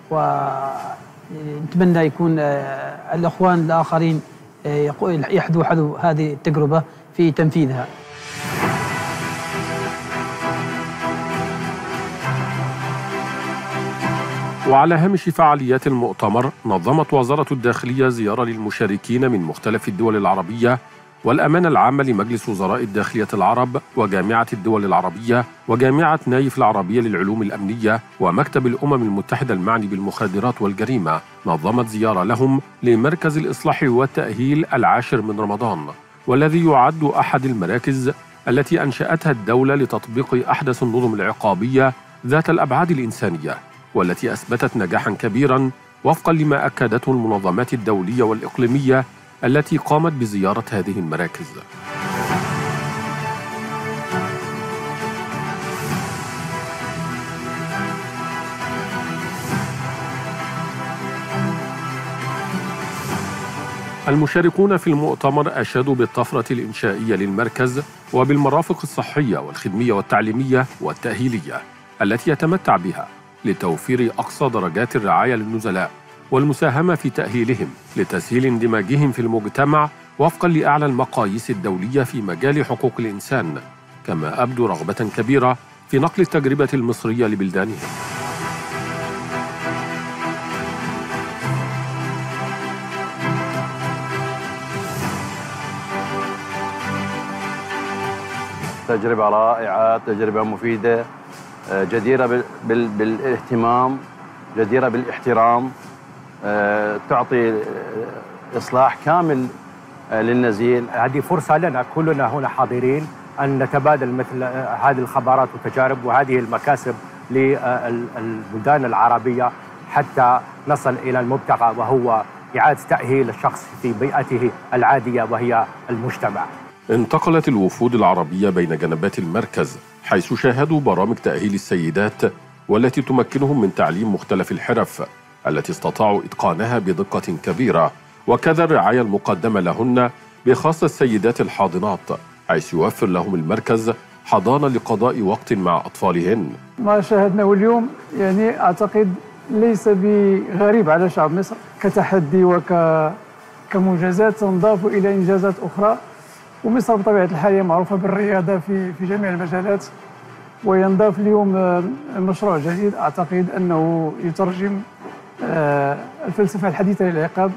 ونتمنى يكون آه، الأخوان الآخرين آه، يقو- يحذو حذو هذه التجربة في تنفيذها وعلى هامش فعاليات المؤتمر نظمت وزارة الداخلية زيارة للمشاركين من مختلف الدول العربية والأمانة العامة لمجلس وزراء الداخلية العرب وجامعة الدول العربية وجامعة نايف العربية للعلوم الأمنية ومكتب الأمم المتحدة المعني بالمخدرات والجريمة نظمت زيارة لهم لمركز الإصلاح والتأهيل العاشر من رمضان والذي يعد أحد المراكز التي أنشأتها الدولة لتطبيق أحدث النظم العقابية ذات الأبعاد الإنسانية والتي أثبتت نجاحا كبيرا وفقا لما أكدته المنظمات الدولية والإقليمية التي قامت بزيارة هذه المراكز المشاركون في المؤتمر أشادوا بالطفرة الإنشائية للمركز وبالمرافق الصحية والخدمية والتعليمية والتأهيلية التي يتمتع بها لتوفير أقصى درجات الرعاية للنزلاء والمساهمة في تأهيلهم لتسهيل اندماجهم في المجتمع وفقا لأعلى المقاييس الدولية في مجال حقوق الإنسان كما أبدوا رغبة كبيرة في نقل التجربة المصرية لبلدانهم تجربة رائعة تجربة مفيدة آه، جديرة بال- بال- بالاهتمام جديرة بالاحترام آه، تعطي آه، إصلاح كامل آه، للنزيل هذه فرصة لنا كلنا هنا حاضرين أن نتبادل مثل آه، هذه الخبرات والتجارب وهذه المكاسب للبلدان العربية حتى نصل إلى المبتغى وهو إعادة تأهيل الشخص في بيئته العادية وهي المجتمع انتقلت الوفود العربية بين جنبات المركز حيث شاهدوا برامج تأهيل السيدات والتي تمكنهم من تعليم مختلف الحرف التي استطاعوا إتقانها بدقة كبيرة وكذا الرعاية المقدمة لهن بخاصة السيدات الحاضنات حيث يوفر لهم المركز حضانة لقضاء وقت مع أطفالهن ما شاهدناه اليوم يعني اعتقد ليس بغريب على شعب مصر كتحدي وك كمنجزات تنضاف الى انجازات اخرى ومصر بطبيعه الحال هي معروفه بالرياضه في في جميع المجالات وينضاف اليوم آه، مشروع جديد اعتقد انه يترجم آه، الفلسفه الحديثه للعقاب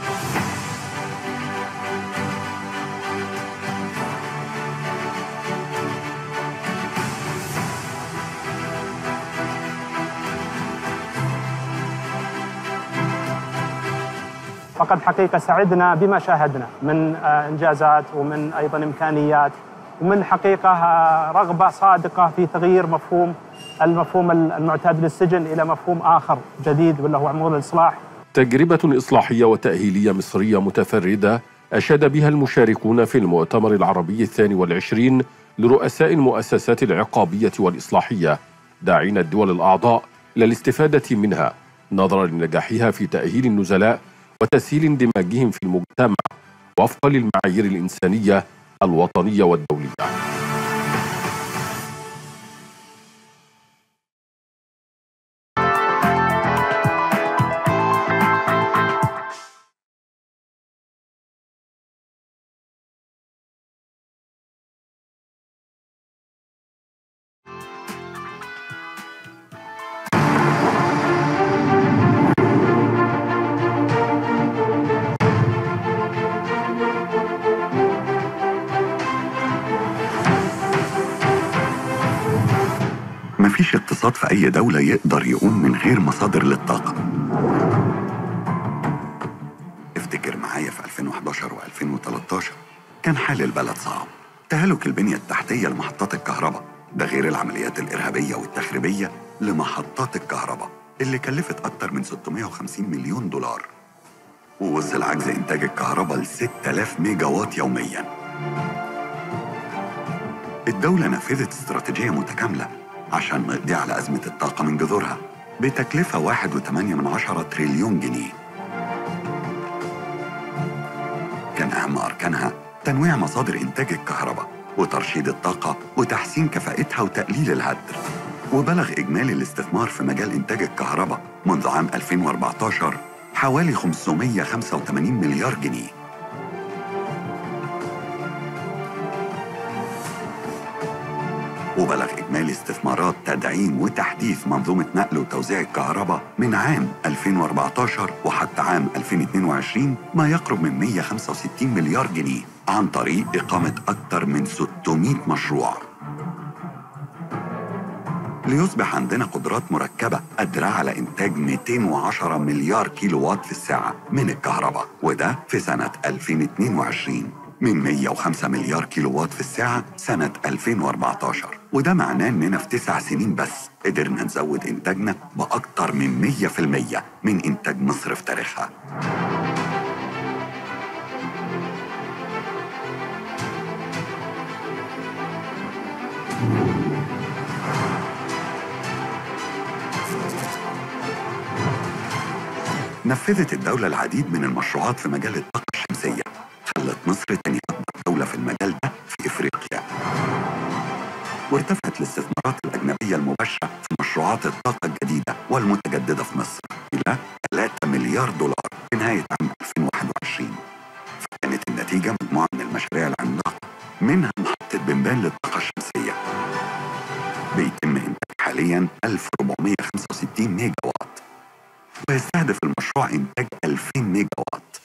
فقد حقيقة سعدنا بما شاهدنا من آه، إنجازات ومن أيضا إمكانيات ومن حقيقة آه، رغبة صادقة في تغيير مفهوم المفهوم المعتاد للسجن إلى مفهوم آخر جديد واللي هو عمود الإصلاح تجربة إصلاحية وتأهيلية مصرية متفردة أشاد بها المشاركون في المؤتمر العربي الثاني والعشرين لرؤساء المؤسسات العقابية والإصلاحية داعين الدول الأعضاء إلى الاستفادة منها نظرا لنجاحها في تأهيل النزلاء وتسهيل اندماجهم في المجتمع وفقا للمعايير الإنسانية الوطنية والدولية مفيش اقتصاد في أي دولة يقدر يقوم من غير مصادر للطاقة افتكر معايا في 2011 و2013 كان حال البلد صعب تهالك البنية التحتية لمحطات الكهرباء ده غير العمليات الإرهابية والتخريبية لمحطات الكهرباء اللي كلفت أكتر من 650 مليون دولار ووصل عجز إنتاج الكهرباء ل 6000 ميجا واط يومياً الدولة نفذت استراتيجية متكاملة عشان نقضي على أزمة الطاقة من جذورها بتكلفة واحد وثمانية من عشرة تريليون جنيه كان أهم أركانها تنويع مصادر إنتاج الكهرباء وترشيد الطاقة وتحسين كفاءتها وتقليل الهدر وبلغ إجمالي الاستثمار في مجال إنتاج الكهرباء منذ عام 2014 حوالي 585 مليار جنيه وبلغ إجمالي استثمارات تدعيم وتحديث منظومة نقل وتوزيع الكهرباء من عام 2014 وحتى عام 2022 ما يقرب من 165 مليار جنيه عن طريق إقامة أكثر من 600 مشروع ليصبح عندنا قدرات مركبة قادرة على إنتاج 210 مليار كيلو وات في الساعة من الكهرباء وده في سنة 2022 من 105 مليار كيلو وات في الساعة سنة 2014 وده معناه إننا في تسع سنين بس قدرنا نزود إنتاجنا بأكتر من 100% من إنتاج مصر في تاريخها نفذت الدولة العديد من المشروعات في مجال الطاقة الشمسية خلت مصر تاني أكبر دولة في المجال ده في إفريقيا وارتفعت الاستثمارات الأجنبية المباشرة في مشروعات الطاقة الجديدة والمتجددة في مصر إلى 3 مليار دولار في نهاية عام 2021 فكانت النتيجة مجموعة من المشاريع العملاقة منها محطة بنبان للطاقة الشمسية بيتم إنتاج حاليا 1465 ميجا وات ويستهدف المشروع إنتاج 2000 ميجا وات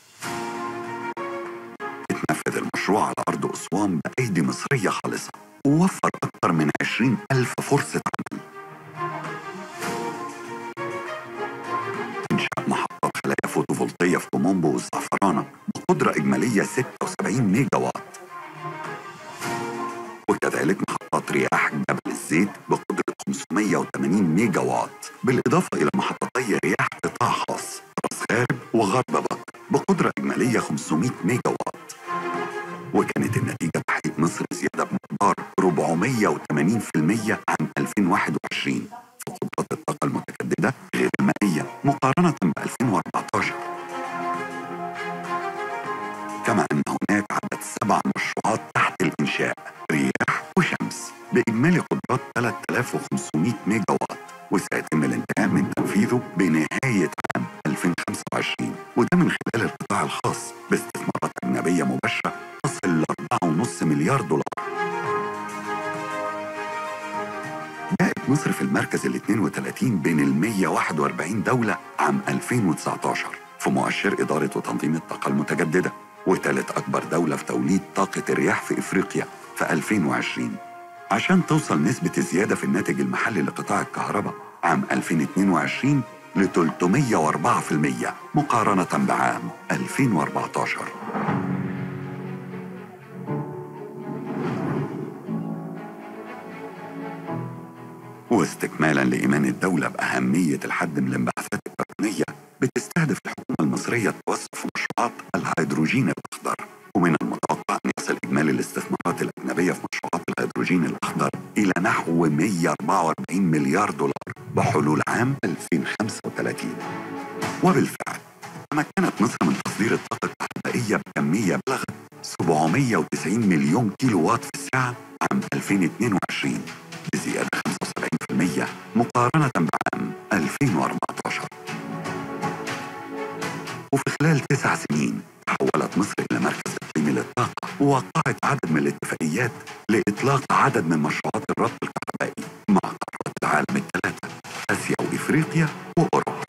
اتنفذ المشروع على أرض أسوان بأيدي مصرية خالصة ووفر أكثر من 20 ألف فرصة عمل إنشاء محطات خلايا فوتوفولتية في كومومبو والزعفرانة بقدرة إجمالية 76 ميجا وات وكذلك محطات رياح جبل الزيت بقدرة 580 ميجا وات بالإضافة إلى محطتي رياح قطاع خاص راس غارب وغرب بكر بقدرة إجمالية 500 ميجا وات وكانت النتيجة تحقيق مصر زيادة بمقدار 480% عام 2021 في قدرات الطاقة المتجددة غير المائية مقارنة ب 2014 كما أن هناك عدد سبع مشروعات تحت الإنشاء رياح وشمس بإجمالي قدرات 3500 ميجا وات وسيتم الانتهاء من تنفيذه بنهاية عام 2025 وده من خلال القطاع الخاص باستثمارات أجنبية مباشرة تصل ل 4.5 مليار دولار جاءت مصر في المركز ال 32 بين ال 141 دولة عام 2019 في مؤشر إدارة وتنظيم الطاقة المتجددة وثالث أكبر دولة في توليد طاقة الرياح في إفريقيا في 2020 عشان توصل نسبة الزيادة في الناتج المحلي لقطاع الكهرباء عام 2022 ل 304% مقارنة بعام 2014 واستكمالا لإيمان الدولة بأهمية الحد من الانبعاثات الكربونية بتستهدف الحكومة المصرية التوسع في مشروعات الهيدروجين الأخضر ومن المتوقع أن يصل إجمالي الاستثمارات الأجنبية في مشروعات الهيدروجين الأخضر إلى نحو 144 مليار دولار بحلول عام 2035 وبالفعل تمكنت مصر من تصدير الطاقة الكهربائية بكمية بلغت 790 مليون كيلو وات في الساعة عام 2022 بزيادة 75% مقارنة بعام 2014 وفي خلال تسع سنين تحولت مصر إلى مركز إقليمي للطاقة ووقعت عدد من الاتفاقيات لإطلاق عدد من مشروعات الربط الكهربائي مع قارات العالم الثلاثة آسيا وإفريقيا وأوروبا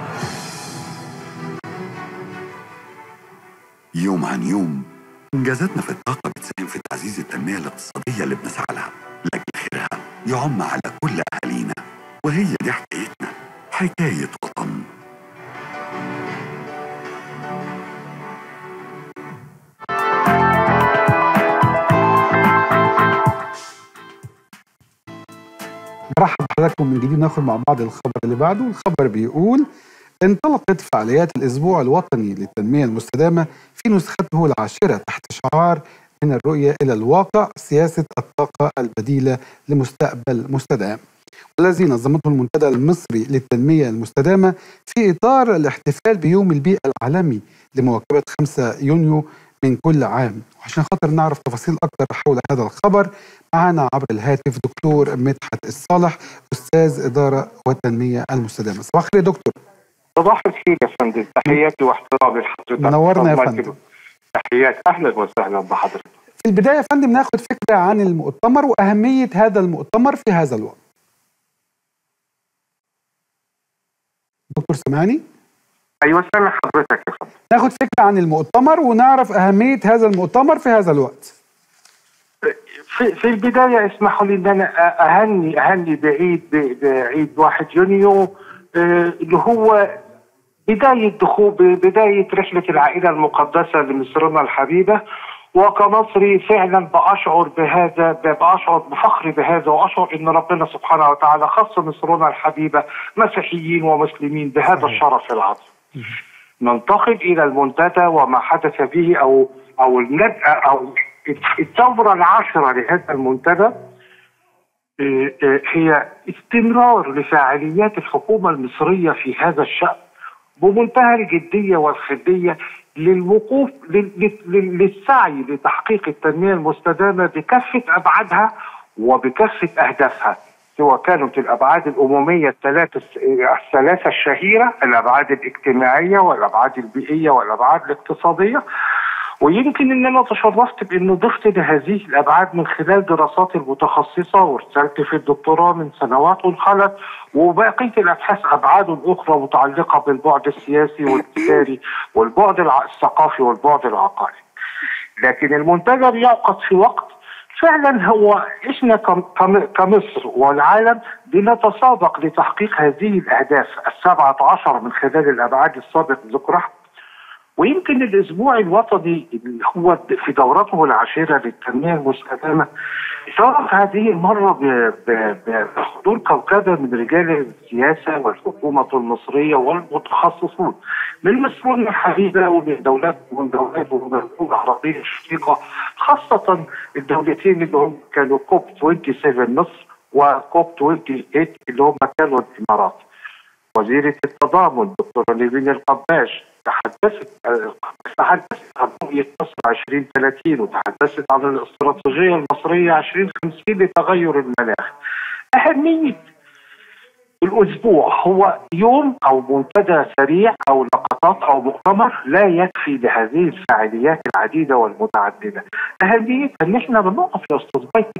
يوم عن يوم إنجازاتنا في الطاقة بتساهم في تعزيز التنمية الاقتصادية اللي بنسعى لها لكن خيرها يعم على كل أهالينا وهي دي حكايتنا حكاية وطن مرحب بحضراتكم من جديد ناخد مع بعض الخبر اللي بعده الخبر بيقول انطلقت فعاليات الأسبوع الوطني للتنمية المستدامة في نسخته العاشرة تحت شعار من الرؤية إلى الواقع سياسة الطاقة البديلة لمستقبل مستدام والذي نظمته المنتدى المصري للتنمية المستدامة في إطار الاحتفال بيوم البيئة العالمي لمواكبة 5 يونيو من كل عام وعشان خاطر نعرف تفاصيل أكتر حول هذا الخبر معنا عبر الهاتف دكتور مدحت الصالح أستاذ إدارة والتنمية المستدامة صباح الخير يا دكتور صباح الخير يا فندم تحياتي واحترامي لحضرتك منورنا يا الله فندم. يكرمك. تحياتي اهلا وسهلا بحضرتك في البداية يا فندم ناخد فكرة عن المؤتمر وأهمية هذا المؤتمر في هذا الوقت دكتور سمعني ايوه سامع حضرتك يا فندم ناخد فكرة عن المؤتمر ونعرف أهمية هذا المؤتمر في هذا الوقت في, في البدايه اسمحوا لي ان انا اهني اهني بعيد ب- بعيد 1 يونيو آه، اللي هو بدايه دخول بدايه رحله العائله المقدسه لمصرنا الحبيبه وكمصري فعلا باشعر بهذا باشعر بفخر بهذا واشعر ان ربنا سبحانه وتعالى خص مصرنا الحبيبه مسيحيين ومسلمين بهذا الشرف العظيم. ننتقل الى المنتدى وما حدث به او او الندأة او الدوره العاشره لهذا المنتدى إيه، إيه، هي استمرار لفعاليات الحكومه المصريه في هذا الشان بمنتهى الجديه والخديه للوقوف لل- لل- لل- للسعي لتحقيق التنميه المستدامه بكافه ابعادها وبكافه اهدافها سواء كانت الابعاد الامميه الثلاثه الثلاثه الشهيره الابعاد الاجتماعيه والابعاد البيئيه والابعاد الاقتصاديه ويمكن ان انا تشرفت بان ضفت لهذه الابعاد من خلال دراساتي المتخصصه ورسالتي في الدكتوراه من سنوات خلت وبقيه الابحاث ابعاد اخرى متعلقه بالبعد السياسي والتجاري والبعد الع- الثقافي والبعد العقاري. لكن المنتدى بيعقد في وقت فعلا هو احنا كم- كم- كمصر والعالم بنتسابق لتحقيق هذه الاهداف السبعه عشر من خلال الابعاد السابق ذكرها ويمكن الاسبوع الوطني اللي هو في دورته العاشره للتنميه المستدامه شرف هذه المره ب- ب- ب- بحضور كوكبه من رجال السياسه والحكومه المصريه والمتخصصون من مصرنا الحبيبه ومن دولات ومن دولات ومن الدول العربيه الشقيقه خاصه الدولتين اللي هم كانوا كوب 27 مصر وكوب 28 اللي هم كانوا الامارات. وزيرة التضامن دكتورة ليفين القباش تحدثت تحدثت عن رؤية مصر 2030 وتحدثت عن الاستراتيجية المصرية 2050 لتغير المناخ. أهمية الأسبوع هو يوم أو منتدى سريع أو لقطات أو مؤتمر لا يكفي لهذه الفعاليات العديدة والمتعددة. أهميتها إن إحنا بنقف يا أستاذ بيتي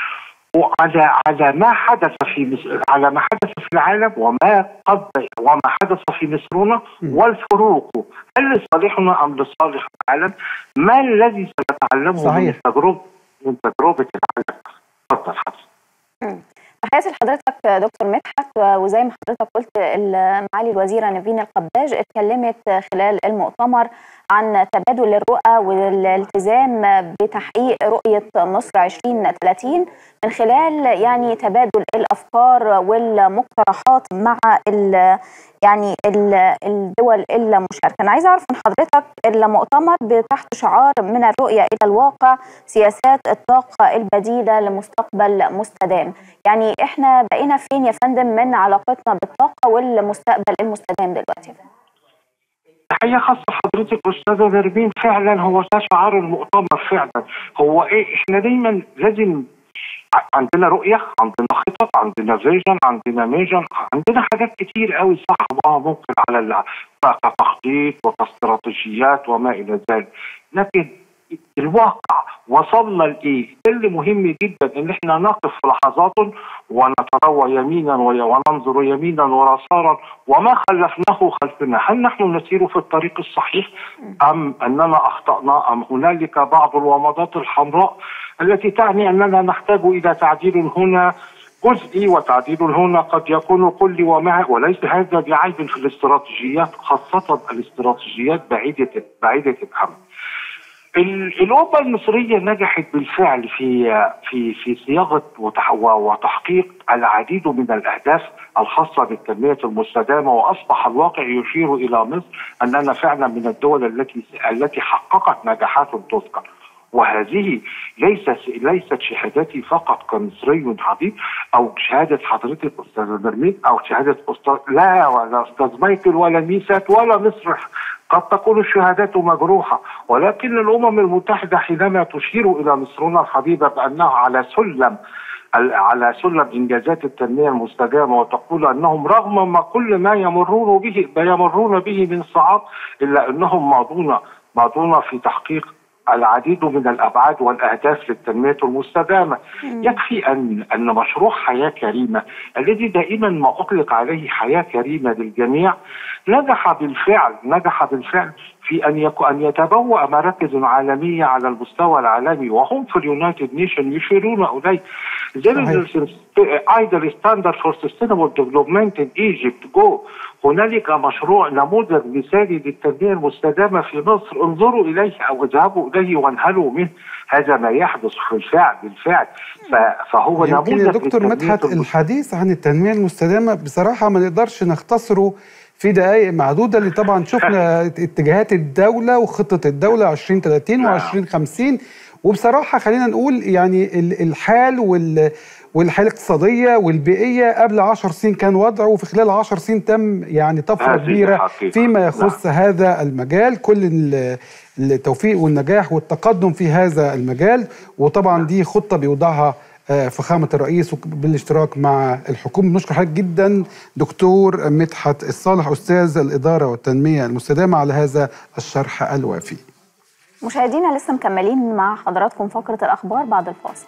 وعلى على ما حدث في مصر على ما حدث في العالم وما قد وما حدث في مصرنا والفروق هل لصالحنا ام لصالح العالم؟ ما الذي سنتعلمه صحيح. من تجربه من تجربه العالم؟ تفضل حضرتك. تحياتي لحضرتك دكتور مدحت وزي ما حضرتك قلت ال- معالي الوزيره نيفين القباج اتكلمت خلال المؤتمر عن تبادل الرؤى والالتزام بتحقيق رؤيه مصر 2030 من خلال يعني تبادل الافكار والمقترحات مع ال يعني ال- الدول المشاركه. انا عايزه اعرف من حضرتك المؤتمر تحت شعار من الرؤيه الى الواقع سياسات الطاقه البديله لمستقبل مستدام. يعني احنا بقينا فين يا فندم من علاقتنا بالطاقه والمستقبل المستدام دلوقتي يا فندم؟ تحية خاصة حضرتك أستاذة نرمين فعلا هو ده شعار المؤتمر فعلا هو إيه إحنا دايما لازم ع- عندنا رؤية عندنا خطط عندنا فيجن عندنا ميجن عندنا حاجات كتير قوي صح اه ممكن على ال- كتخطيط وكاستراتيجيات وما إلى ذلك لكن الواقع وصلنا لايه؟ ده اللي مهم جدا ان احنا نقف لحظات ونتروى يمينا وي- وننظر يمينا ويسارا وما خلفناه خلفنا، هل نحن نسير في الطريق الصحيح ام اننا اخطانا ام هنالك بعض الومضات الحمراء التي تعني اننا نحتاج الى تعديل هنا جزئي وتعديل هنا قد يكون كلي ومع وليس هذا بعيب في الاستراتيجيات خاصه الاستراتيجيات بعيده بعيده الامد. ال- الأمة المصرية نجحت بالفعل في في في صياغة وتح- وتحقيق العديد من الأهداف الخاصة بالتنمية المستدامة وأصبح الواقع يشير إلى مصر أننا فعلا من الدول التي التي حققت نجاحات تذكر. وهذه ليست ليست شهادتي فقط كمصري حبيب او شهاده حضرتك استاذ نرمين او شهاده استاذ لا ولا استاذ مايكل ولا ميسات ولا مصر قد تكون الشهادات مجروحة ولكن الأمم المتحدة حينما تشير إلى مصرنا الحبيبة بأنها على سلم على سلم انجازات التنميه المستدامه وتقول انهم رغم ما كل ما يمرون به ما يمرون به من صعاب الا انهم ماضون ماضون في تحقيق العديد من الابعاد والاهداف للتنميه المستدامه يكفي ان ان مشروع حياه كريمه الذي دائما ما اطلق عليه حياه كريمه للجميع نجح بالفعل نجح بالفعل في ان يكون ان يتبوأ مراكز عالميه على المستوى العالمي وهم في اليونايتد نيشن يشيرون اليه زي ايدل ستاندرد فور سستينبل ديفلوبمنت ان ايجيبت جو هنالك مشروع نموذج مثالي للتنميه المستدامه في مصر انظروا اليه او اذهبوا اليه وانهلوا منه هذا ما يحدث في الفعل بالفعل فهو يمكن نموذج يا دكتور للتنمية مدحت الحديث عن التنميه المستدامه بصراحه ما نقدرش نختصره في دقائق معدوده اللي طبعا شفنا اتجاهات الدوله وخطه الدوله 2030 و2050 وبصراحه خلينا نقول يعني ال- الحال وال والحاله الاقتصاديه والبيئيه قبل 10 سنين كان وضع وفي خلال 10 سنين تم يعني طفره هذه كبيره الحقيقة. فيما يخص هذا المجال كل ال- التوفيق والنجاح والتقدم في هذا المجال وطبعا دي خطه بيوضعها آه، فخامه الرئيس وك- بالاشتراك مع الحكومه بنشكر حضرتك جدا دكتور مدحت الصالح استاذ الاداره والتنميه المستدامه على هذا الشرح الوافي مشاهدينا لسه مكملين مع حضراتكم فقرة الأخبار بعد الفاصل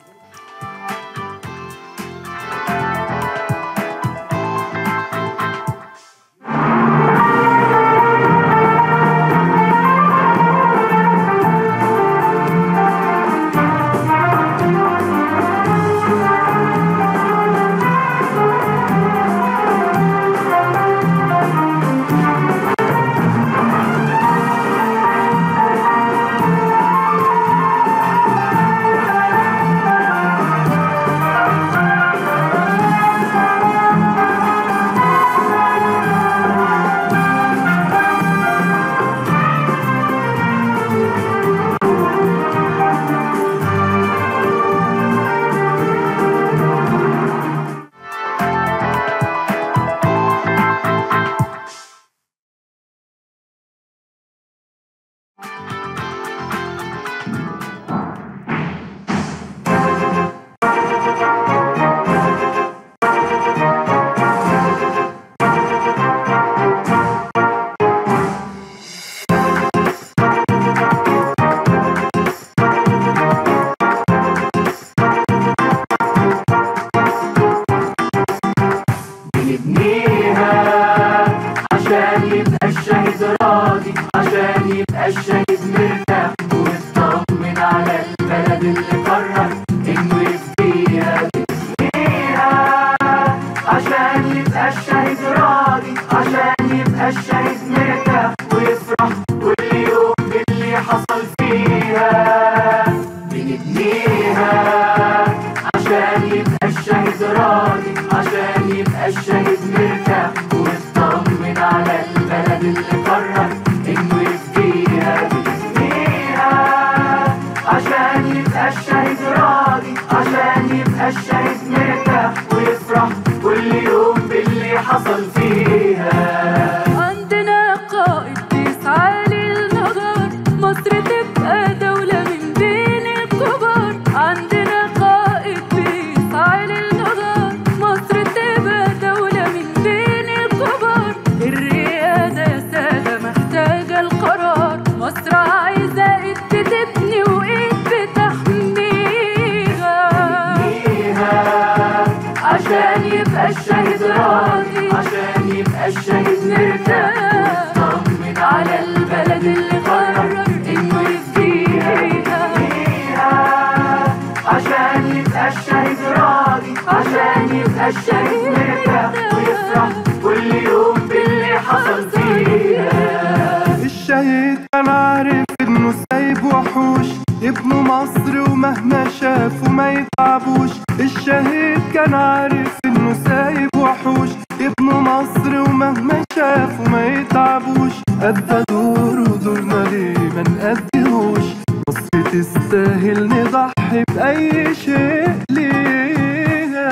بنبنيها عشان يبقى الشهيد راضي عشان يبقى الشهيد مرتاح ويطمن على البلد اللي قرر انه يفديها بنبنيها عشان يبقى الشهيد راضي عشان يبقى الشهيد مرتاح ويفرح كل يوم باللي حصل فيها بنبنيها عشان يبقى الشهيد راضي عشان يبقى الشهيد مرتاح ويطمن على البلد اللي قرر انه يفديها بنبنيها عشان يبقى الشهيد راضي عشان يبقى الشهيد مرتاح ويفرح كل يوم باللي حصل فيها عندنا قائد بيسعى للنهار مصر تبقى دولة من بين الكبار عندنا قائد بيسعى للنهار مصر تبقى دولة من بين الكبار الريادة يا سادة محتاجة القرار مصر عايزة ايد بتبني وايد بتحميها عشان يبقى الشهيد راضي عشان يبقى الشهيد مرتاح ويطمن على البلد اللي قرر انه يفديها عشان يبقى الشهيد راضي عشان يبقى الشهيد مرتاح ويفرح كل يوم باللي حصل فيها الشهيد كان عارف انه سايب وحوش يبنوا مصر ومهما شافوا ما يتعبوش الشهيد كان عارف انه سايب وحوش يبنوا مصر ومهما شافوا ما يتعبوش أدى دور ودورنا ليه ما نأديهوش مصر تستاهل نضحي بأي شيء ليها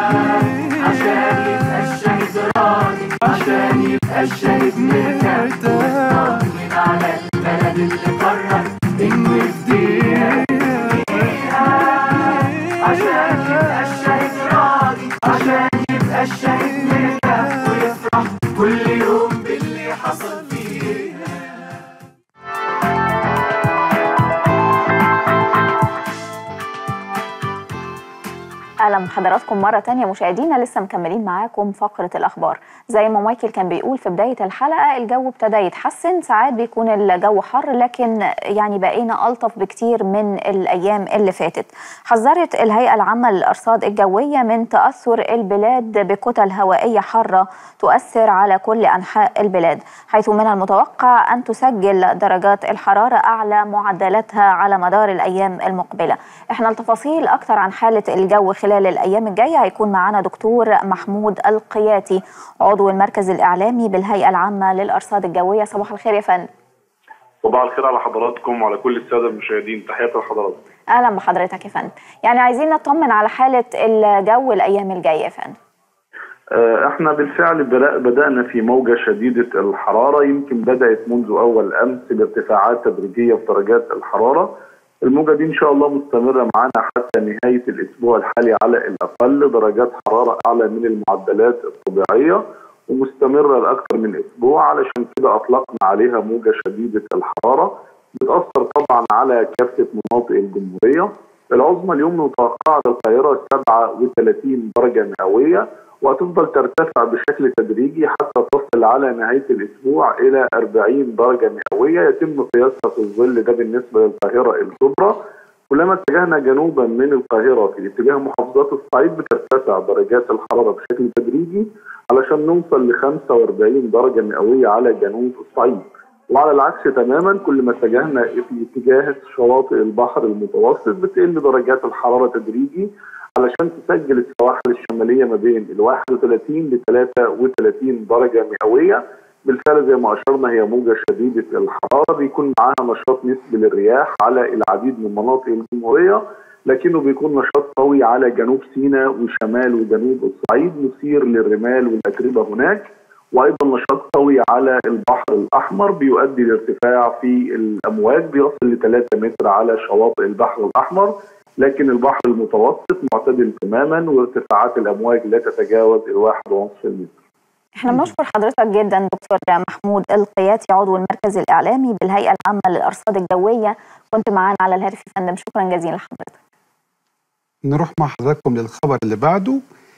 عشان يبقى الشهيد راضي عشان يبقى الشهيد مرتاح بحضراتكم مرة تانية مشاهدينا لسه مكملين معاكم فقرة الأخبار زي ما مايكل كان بيقول في بداية الحلقة الجو ابتدى يتحسن ساعات بيكون الجو حر لكن يعني بقينا ألطف بكتير من الأيام اللي فاتت حذرت الهيئة العامة للأرصاد الجوية من تأثر البلاد بكتل هوائية حارة تؤثر على كل أنحاء البلاد حيث من المتوقع أن تسجل درجات الحرارة أعلى معدلاتها على مدار الأيام المقبلة احنا التفاصيل أكثر عن حالة الجو خلال الأيام الجاية هيكون معنا دكتور محمود القياتي عضو المركز الإعلامي بالهيئة العامة للأرصاد الجوية صباح الخير يا فندم صباح الخير على حضراتكم وعلى كل الساده المشاهدين تحياتي لحضراتكم أهلا بحضرتك يا فندم يعني عايزين نطمن على حالة الجو الأيام الجاية يا فندم آه، احنا بالفعل بدأ- بدأنا في موجة شديدة الحرارة يمكن بدأت منذ أول أمس بارتفاعات تدريجية في درجات الحرارة الموجة دي إن شاء الله مستمرة معانا حتى نهاية الأسبوع الحالي على الأقل درجات حرارة أعلى من المعدلات الطبيعية ومستمرة لأكثر من أسبوع علشان كده أطلقنا عليها موجة شديدة الحرارة بتأثر طبعا على كافة مناطق الجمهورية العظمى اليوم متوقعة للقاهرة 37 درجة مئوية وهتفضل ترتفع بشكل تدريجي حتى تصل على نهاية الأسبوع إلى 40 درجة مئوية يتم قياسها في الظل ده بالنسبة للقاهرة الكبرى كلما اتجهنا جنوبا من القاهرة في اتجاه محافظات الصعيد بترتفع درجات الحرارة بشكل تدريجي علشان نوصل ل 45 درجة مئوية على جنوب الصعيد وعلى العكس تماما كل ما اتجهنا في اتجاه شواطئ البحر المتوسط بتقل درجات الحرارة تدريجي علشان تسجل السواحل الشمالية ما بين ال 31 ل 33 درجة مئوية بالفعل زي ما أشرنا هي موجة شديدة الحرارة بيكون معاها نشاط نسبي للرياح على العديد من مناطق الجمهورية لكنه بيكون نشاط قوي على جنوب سيناء وشمال وجنوب الصعيد مثير للرمال والأتربة هناك وايضا نشاط قوي على البحر الاحمر بيؤدي لارتفاع في الامواج بيصل ل 3 متر على شواطئ البحر الاحمر لكن البحر المتوسط معتدل تماما وارتفاعات الامواج لا تتجاوز الواحد ونصف المتر احنا بنشكر حضرتك جدا دكتور محمود القياتي عضو المركز الإعلامي بالهيئة العامة للأرصاد الجوية كنت معانا على الهاتف يا فندم شكرا جزيلا لحضرتك نروح مع حضراتكم للخبر اللي بعده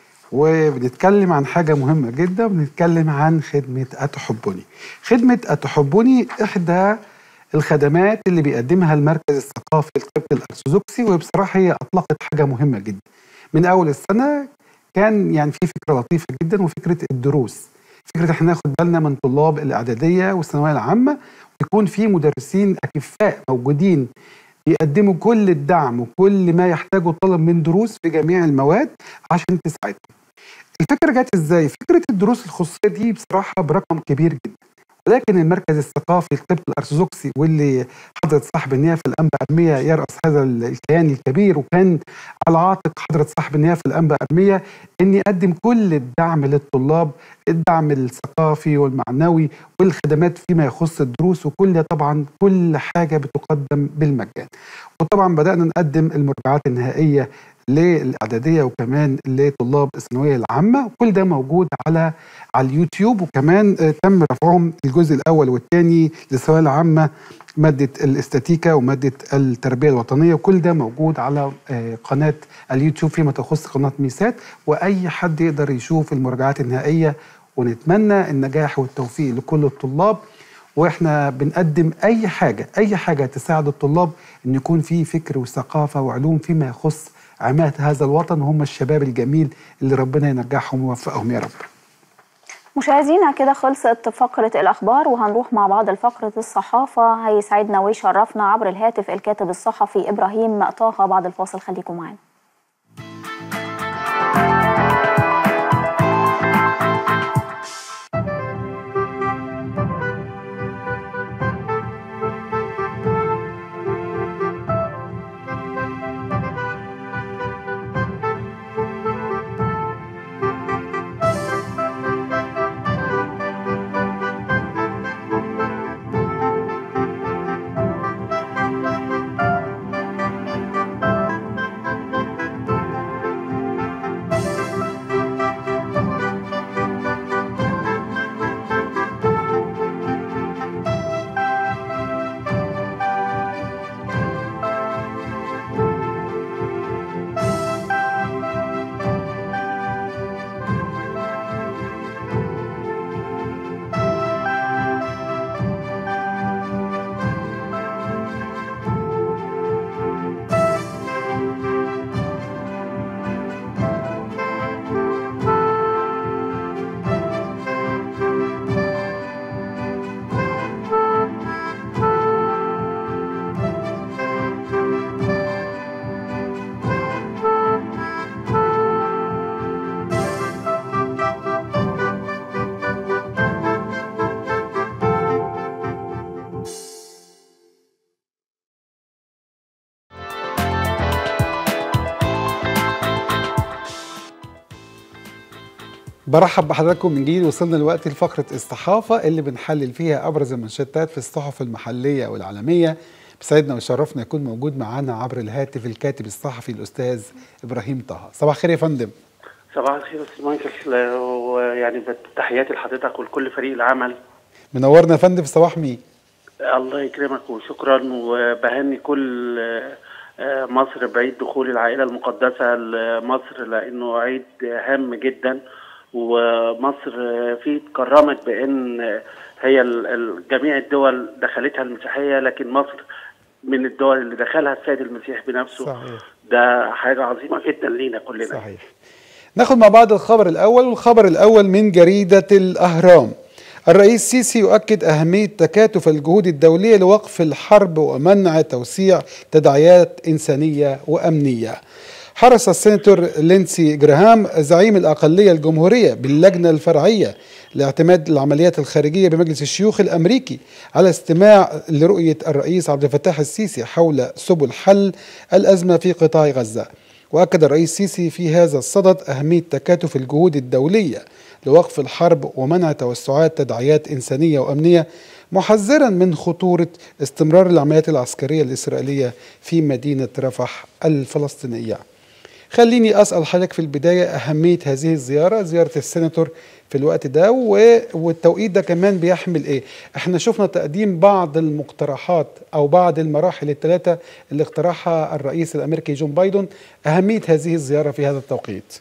وبنتكلم عن حاجة مهمة جدا بنتكلم عن خدمة أتحبني خدمة أتحبني إحدى الخدمات اللي بيقدمها المركز الثقافي القبطي الأرثوذكسي وبصراحة هي أطلقت حاجة مهمة جدا من أول السنة كان يعني في فكرة لطيفة جدا وفكرة الدروس فكرة احنا ناخد بالنا من طلاب الإعدادية والثانوية العامة ويكون في مدرسين أكفاء موجودين بيقدموا كل الدعم وكل ما يحتاجه الطالب من دروس في جميع المواد عشان تساعدهم الفكرة جت ازاي؟ فكرة الدروس الخصوصية دي بصراحة برقم كبير جدا ولكن المركز الثقافي القبطي الارثوذكسي واللي حضرة صاحب النيافة الانبا ارميا يرأس هذا الكيان الكبير وكان على عاتق حضرة صاحب النيافة الانبا ارميا ان يقدم كل الدعم للطلاب الدعم الثقافي والمعنوي والخدمات فيما يخص الدروس وكل ده طبعا كل حاجة بتقدم بالمجان وطبعا بدأنا نقدم المراجعات النهائية للاعداديه وكمان لطلاب الثانويه العامه وكل ده موجود على على اليوتيوب وكمان آه، تم رفعهم الجزء الاول والثاني للثانويه العامه ماده الاستاتيكا وماده التربيه الوطنيه وكل ده موجود على آه، قناه اليوتيوب فيما تخص قناه ميسات واي حد يقدر يشوف المراجعات النهائيه ونتمنى النجاح والتوفيق لكل الطلاب واحنا بنقدم اي حاجه اي حاجه تساعد الطلاب ان يكون في فكر وثقافه وعلوم فيما يخص عماة هذا الوطن وهم الشباب الجميل اللي ربنا ينجحهم ويوفقهم يا رب مشاهدينا كده خلصت فقرة الأخبار وهنروح مع بعض لفقرة الصحافة هيسعدنا ويشرفنا عبر الهاتف الكاتب الصحفي إبراهيم طه بعد الفاصل خليكم معانا برحب بحضراتكم من جديد وصلنا دلوقتي لفقره الصحافه اللي بنحلل فيها ابرز المنشطات في الصحف المحليه والعالميه بسعدنا ويشرفنا يكون موجود معانا عبر الهاتف الكاتب الصحفي الاستاذ ابراهيم طه صباح الخير يا فندم صباح الخير استاذ مايكل ويعني تحياتي لحضرتك ولكل فريق العمل منورنا يا فندم في صباح مين الله يكرمك وشكرا وبهني كل آه، مصر بعيد دخول العائلة المقدسة لمصر لأنه عيد هام جدا ومصر فيه اتكرمت بأن هي ال- ال- جميع الدول دخلتها المسيحية لكن مصر من الدول اللي دخلها السيد المسيح بنفسه صحيح ده حاجة عظيمة جدا لينا كلنا صحيح ناخد مع بعض الخبر الأول والخبر الأول من جريدة الأهرام الرئيس السيسي يؤكد أهمية تكاتف الجهود الدولية لوقف الحرب ومنع توسيع تداعيات إنسانية وأمنية حرص السيناتور لينسي جراهام زعيم الأقلية الجمهورية باللجنة الفرعية لاعتماد العمليات الخارجية بمجلس الشيوخ الأمريكي على استماع لرؤية الرئيس عبد الفتاح السيسي حول سبل حل الأزمة في قطاع غزة وأكد الرئيس السيسي في هذا الصدد أهمية تكاتف الجهود الدولية لوقف الحرب ومنع توسعات تداعيات إنسانية وأمنية محذرا من خطورة استمرار العمليات العسكرية الإسرائيلية في مدينة رفح الفلسطينية خليني أسأل حضرتك في البداية أهمية هذه الزيارة زيارة السيناتور في الوقت ده و- والتوقيت ده كمان بيحمل إيه احنا شفنا تقديم بعض المقترحات أو بعض المراحل الثلاثة اللي اقترحها الرئيس الأمريكي جون بايدن أهمية هذه الزيارة في هذا التوقيت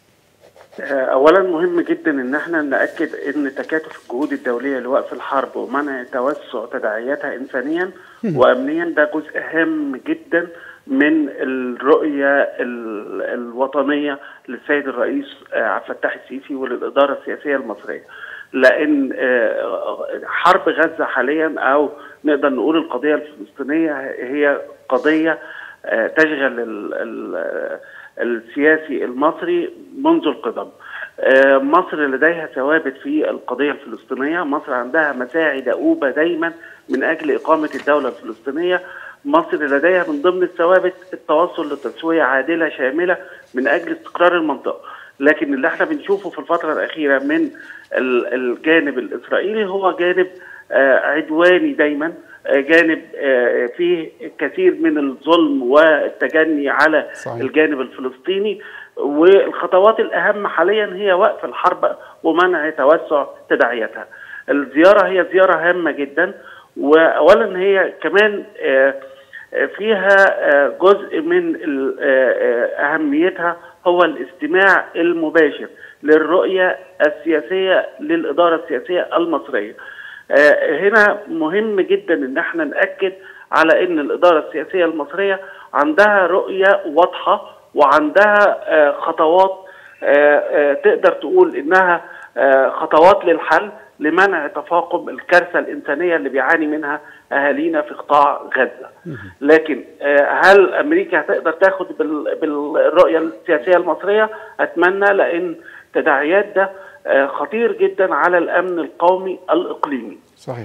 اولا مهم جدا ان احنا ناكد ان تكاتف الجهود الدوليه لوقف الحرب ومنع توسع تداعياتها انسانيا مم. وامنيا ده جزء هام جدا من الرؤيه ال- الوطنيه للسيد الرئيس آه، عبد الفتاح السيسي وللاداره السياسيه المصريه لان آه، حرب غزه حاليا او نقدر نقول القضيه الفلسطينيه هي قضيه آه، تشغل ال- ال- السياسي المصري منذ القدم آه، مصر لديها ثوابت في القضية الفلسطينية مصر عندها مساعي دؤوبة دايما من أجل إقامة الدولة الفلسطينية مصر لديها من ضمن الثوابت التوصل لتسوية عادلة شاملة من أجل استقرار المنطقة لكن اللي احنا بنشوفه في الفترة الأخيرة من ال- الجانب الإسرائيلي هو جانب آه، عدواني دايما آه، جانب آه، فيه كثير من الظلم والتجني على صحيح. الجانب الفلسطيني والخطوات الأهم حاليا هي وقف الحرب ومنع توسع تداعياتها الزيارة هي زيارة هامة جدا وأولا هي كمان آه، آه، فيها آه، جزء من ال- آه، آه، أهميتها هو الاستماع المباشر للرؤية السياسية للإدارة السياسية المصرية آه، هنا مهم جدا ان احنا ناكد على ان الاداره السياسيه المصريه عندها رؤيه واضحه وعندها آه، خطوات آه، آه، تقدر تقول انها آه، خطوات للحل لمنع تفاقم الكارثه الانسانيه اللي بيعاني منها اهالينا في قطاع غزه. لكن آه، هل امريكا هتقدر تاخد بال- بالرؤيه السياسيه المصريه؟ اتمنى لان تداعيات ده آه، خطير جدا على الامن القومي الاقليمي. صحيح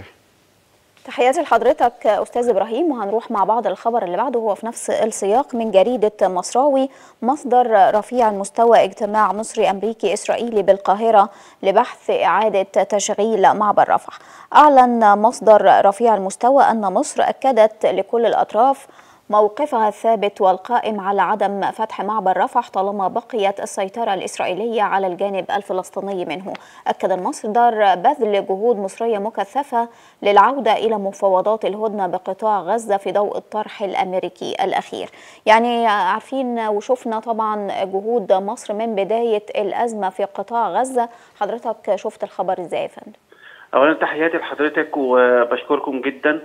تحياتي لحضرتك أستاذ إبراهيم وهنروح مع بعض الخبر اللي بعده هو في نفس السياق من جريدة مصراوي مصدر رفيع المستوى اجتماع مصري أمريكي إسرائيلي بالقاهرة لبحث إعادة تشغيل معبر رفح أعلن مصدر رفيع المستوى أن مصر أكدت لكل الأطراف موقفها الثابت والقائم على عدم فتح معبر رفح طالما بقيت السيطرة الإسرائيلية على الجانب الفلسطيني منه أكد المصدر بذل جهود مصرية مكثفة للعودة إلى مفاوضات الهدنة بقطاع غزة في ضوء الطرح الأمريكي الأخير يعني عارفين وشفنا طبعا جهود مصر من بداية الأزمة في قطاع غزة حضرتك شفت الخبر إزاي يا فندم؟ اولا تحياتي لحضرتك وبشكركم جدا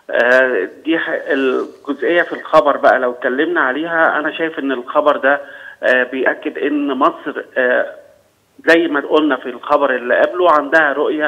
آه، دي ح- الجزئيه في الخبر بقى لو اتكلمنا عليها انا شايف ان الخبر ده آه، بيأكد ان مصر آه، زي ما قلنا في الخبر اللي قبله عندها رؤيه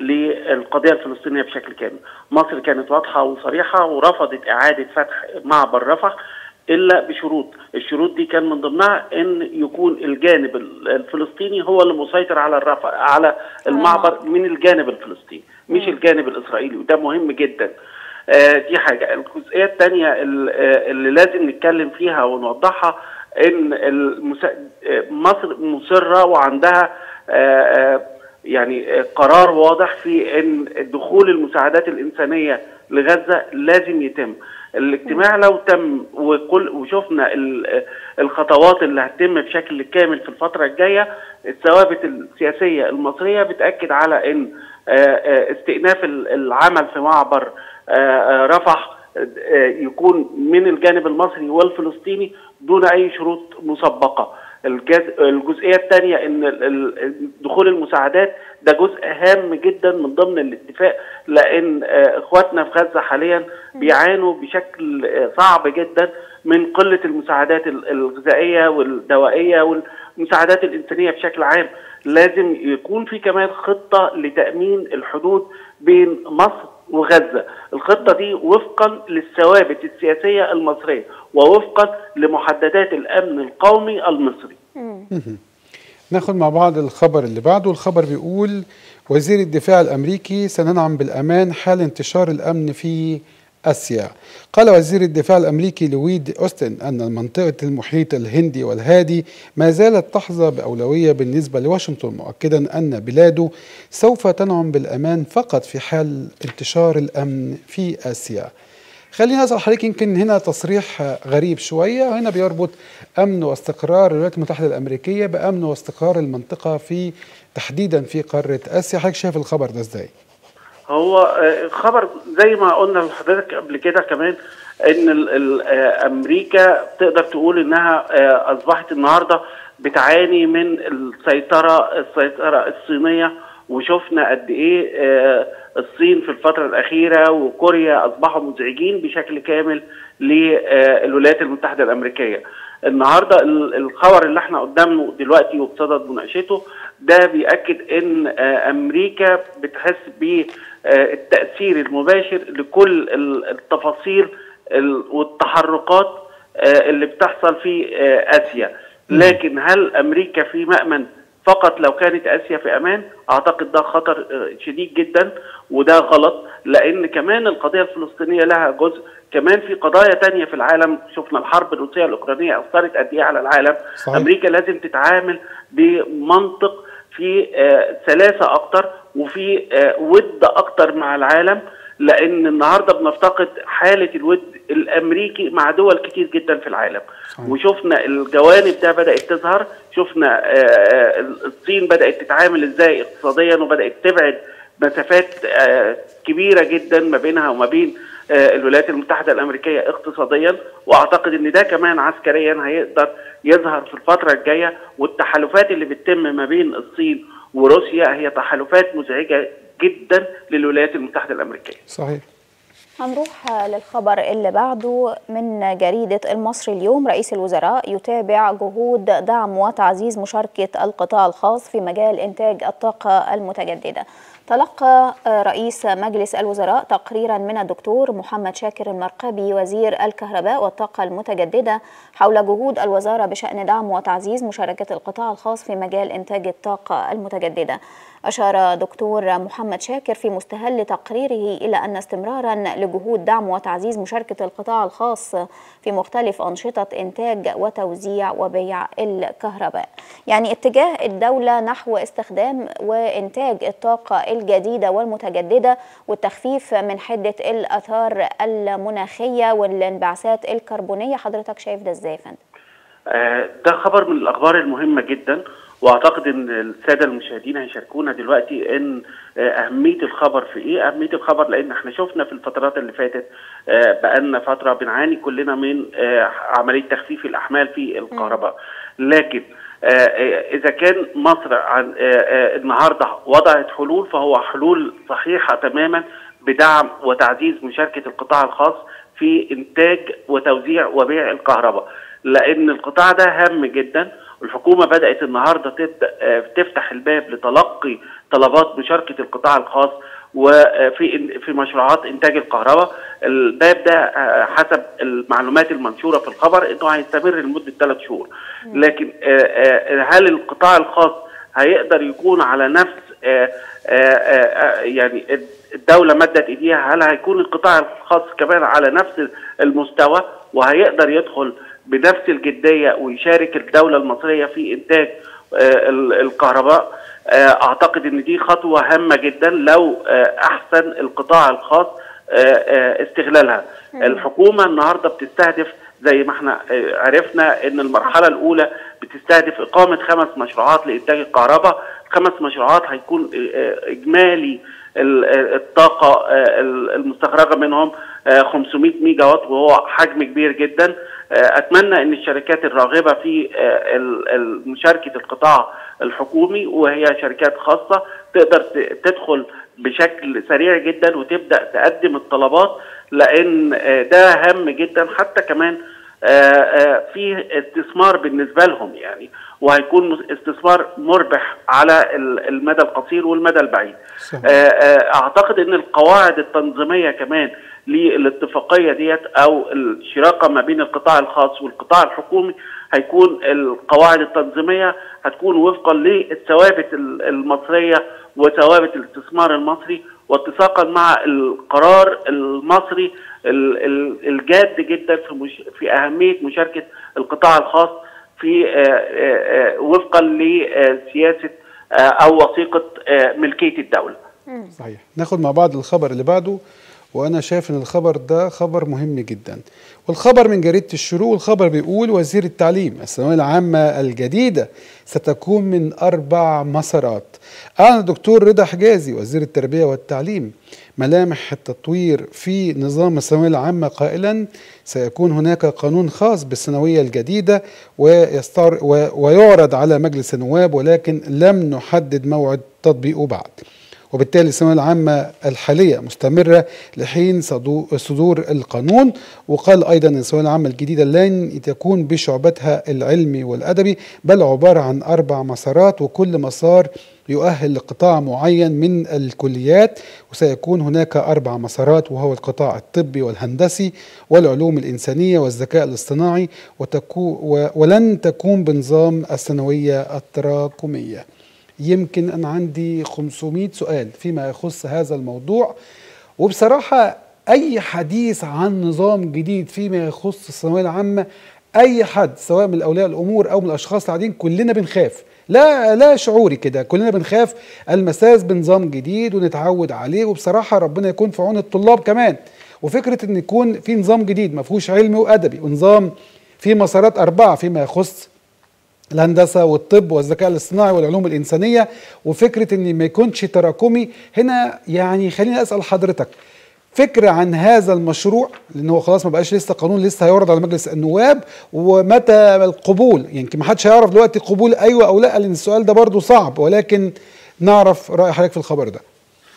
للقضيه الفلسطينيه بشكل كامل. مصر كانت واضحه وصريحه ورفضت اعاده فتح معبر رفح الا بشروط، الشروط دي كان من ضمنها ان يكون الجانب ال- الفلسطيني هو اللي مسيطر على الرفح على المعبر من الجانب الفلسطيني مش الجانب الاسرائيلي وده مهم جدا. آه، دي حاجه، الجزئيه الثانيه اللي لازم نتكلم فيها ونوضحها ان المسا... آه، مصر مصره وعندها آه، يعني آه، قرار واضح في ان دخول المساعدات الانسانيه لغزه لازم يتم الاجتماع لو تم وكل وشفنا ال- الخطوات اللي هتتم بشكل كامل في الفتره الجايه الثوابت السياسيه المصريه بتاكد على ان آه، آه، استئناف ال- العمل في معبر آه، آه، رفح آه، يكون من الجانب المصري والفلسطيني دون اي شروط مسبقه الجز- الجزئيه الثانيه ان ال- ال- دخول المساعدات ده جزء هام جدا من ضمن الاتفاق لان آه، اخواتنا في غزه حاليا بيعانوا بشكل آه، صعب جدا من قله المساعدات ال- الغذائيه والدوائيه والمساعدات الانسانيه بشكل عام لازم يكون في كمان خطه لتامين الحدود بين مصر وغزه الخطه دي وفقا للثوابت السياسيه المصريه ووفقا لمحددات الامن القومي المصري مهم. ناخد مع بعض الخبر اللي بعده الخبر بيقول وزير الدفاع الأمريكي سننعم بالأمان حال انتشار الأمن في آسيا قال وزير الدفاع الأمريكي لويد أوستن أن منطقة المحيط الهندي والهادي ما زالت تحظى بأولوية بالنسبة لواشنطن مؤكدا أن بلاده سوف تنعم بالأمان فقط في حال انتشار الأمن في آسيا خلينا اسال حضرتك يمكن هنا تصريح غريب شويه هنا بيربط امن واستقرار الولايات المتحده الامريكيه بامن واستقرار المنطقه في تحديدا في قاره اسيا حضرتك شايف الخبر ده ازاي؟ هو آه، خبر زي ما قلنا لحضرتك قبل كده كمان ان ال- ال- آه، امريكا تقدر تقول انها آه، اصبحت النهارده بتعاني من السيطره السيطره الصينيه وشفنا قد ايه آه، الصين في الفتره الاخيره وكوريا اصبحوا مزعجين بشكل كامل للولايات المتحده الامريكيه. النهارده ال- الخبر اللي احنا قدامه دلوقتي وبصدد مناقشته ده بيأكد ان آه، امريكا بتحس بالتأثير المباشر لكل ال- التفاصيل ال- والتحركات آه، اللي بتحصل في آه، اسيا لكن هل امريكا في مأمن فقط لو كانت اسيا في امان اعتقد ده خطر آه، شديد جدا وده غلط لان كمان القضيه الفلسطينيه لها جزء كمان في قضايا تانية في العالم شفنا الحرب الروسيه الاوكرانيه اثرت قد ايه على العالم صحيح. امريكا لازم تتعامل بمنطق في آه، سلاسه اكتر وفي آه، ود اكتر مع العالم لان النهارده بنفتقد حاله الود الامريكي مع دول كتير جدا في العالم وشفنا الجوانب ده بدات تظهر شفنا آه، آه، الصين بدات تتعامل ازاي اقتصاديا وبدات تبعد مسافات آه، كبيره جدا ما بينها وما بين آه، الولايات المتحده الامريكيه اقتصاديا واعتقد ان ده كمان عسكريا هيقدر يظهر في الفتره الجايه والتحالفات اللي بتتم ما بين الصين وروسيا هي تحالفات مزعجه جدا للولايات المتحده الامريكيه صحيح هنروح للخبر اللي بعده من جريدة المصري اليوم رئيس الوزراء يتابع جهود دعم وتعزيز مشاركة القطاع الخاص في مجال إنتاج الطاقة المتجددة تلقى رئيس مجلس الوزراء تقريرا من الدكتور محمد شاكر المرقبي وزير الكهرباء والطاقة المتجددة حول جهود الوزارة بشأن دعم وتعزيز مشاركة القطاع الخاص في مجال إنتاج الطاقة المتجددة أشار دكتور محمد شاكر في مستهل تقريره إلى أن استمرارا لجهود دعم وتعزيز مشاركة القطاع الخاص في مختلف أنشطة إنتاج وتوزيع وبيع الكهرباء يعني اتجاه الدولة نحو استخدام وإنتاج الطاقة الجديدة والمتجددة والتخفيف من حدة الأثار المناخية والانبعاثات الكربونية حضرتك شايف ده إزاي يا فندم؟ آه، ده خبر من الاخبار المهمه جدا واعتقد ان الساده المشاهدين هيشاركونا دلوقتي ان آه، اهميه الخبر في ايه اهميه الخبر لان احنا شفنا في الفترات اللي فاتت آه، بقالنا فتره بنعاني كلنا من آه، عمليه تخفيف الاحمال في الكهرباء لكن آه، آه، اذا كان مصر عن آه، آه، النهارده وضعت حلول فهو حلول صحيحه تماما بدعم وتعزيز مشاركه القطاع الخاص في انتاج وتوزيع وبيع الكهرباء لان القطاع ده هام جدا والحكومه بدات النهارده تبدا آه، تفتح الباب لتلقي طلبات مشاركه القطاع الخاص وفي في مشروعات انتاج الكهرباء الباب ده آه، حسب المعلومات المنشوره في الخبر انه هيستمر لمده ثلاث شهور لكن آه، آه، هل القطاع الخاص هيقدر يكون على نفس آه، آه، آه، يعني الدولة مدت ايديها هل هيكون القطاع الخاص كمان على نفس المستوى وهيقدر يدخل بنفس الجدية ويشارك الدولة المصرية في إنتاج آه، ال- الكهرباء آه، اعتقد ان دي خطوه هامه جدا لو آه، احسن القطاع الخاص آه، آه، استغلالها الحكومه النهارده بتستهدف زي ما احنا آه، عرفنا ان المرحله الاولى بتستهدف اقامه خمس مشروعات لانتاج الكهرباء خمس مشروعات هيكون آه، اجمالي ال- آه، الطاقه آه، ال- المستخرجه منهم آه، 500 ميجا وات وهو حجم كبير جدا آه، اتمنى ان الشركات الراغبه في آه، ال- ال- مشاركه القطاع الحكومي وهي شركات خاصه تقدر ت- تدخل بشكل سريع جدا وتبدا تقدم الطلبات لان آه، ده هام جدا حتى كمان آه، آه، في استثمار بالنسبه لهم يعني وهيكون مس- استثمار مربح على ال- المدى القصير والمدى البعيد آه، آه، اعتقد ان القواعد التنظيميه كمان للاتفاقيه ديت او الشراكه ما بين القطاع الخاص والقطاع الحكومي هيكون القواعد التنظيميه هتكون وفقا للثوابت ال- المصريه وثوابت الاستثمار المصري واتساقا مع القرار المصري ال- ال- الجاد جدا في مش في اهميه مشاركه القطاع الخاص في آه، آه، آه، وفقا لسياسه آه، او وثيقه آه، ملكيه الدوله. صحيح ناخد مع بعض الخبر اللي بعده وانا شايف ان الخبر ده خبر مهم جدا والخبر من جريده الشروق والخبر بيقول وزير التعليم الثانويه العامه الجديده ستكون من اربع مسارات اعلن الدكتور رضا حجازي وزير التربيه والتعليم ملامح التطوير في نظام الثانويه العامه قائلا سيكون هناك قانون خاص بالثانويه الجديده ويستر و- ويعرض على مجلس النواب ولكن لم نحدد موعد تطبيقه بعد وبالتالي الثانويه العامه الحاليه مستمره لحين صدو- صدور القانون وقال ايضا ان الثانويه العامه الجديده لن تكون بشعبتها العلمي والادبي بل عباره عن اربع مسارات وكل مسار يؤهل لقطاع معين من الكليات وسيكون هناك اربع مسارات وهو القطاع الطبي والهندسي والعلوم الانسانيه والذكاء الاصطناعي وتكو و- ولن تكون بنظام الثانويه التراكميه. يمكن أنا عندي 500 سؤال فيما يخص هذا الموضوع وبصراحة أي حديث عن نظام جديد فيما يخص الثانوية العامة أي حد سواء من أولياء الأمور أو من الأشخاص العاديين كلنا بنخاف لا لا شعوري كده كلنا بنخاف المساس بنظام جديد ونتعود عليه وبصراحة ربنا يكون في عون الطلاب كمان وفكرة ان يكون في نظام جديد ما فيهوش علمي وادبي ونظام فيه مسارات اربعه فيما يخص الهندسه والطب والذكاء الاصطناعي والعلوم الانسانيه وفكره ان ما يكونش تراكمي هنا يعني خليني اسال حضرتك فكره عن هذا المشروع لان هو خلاص ما بقاش لسه قانون لسه هيعرض على مجلس النواب ومتى القبول يمكن ما حدش هيعرف دلوقتي قبول ايوه او لا لان السؤال ده برضو صعب ولكن نعرف راي حضرتك في الخبر ده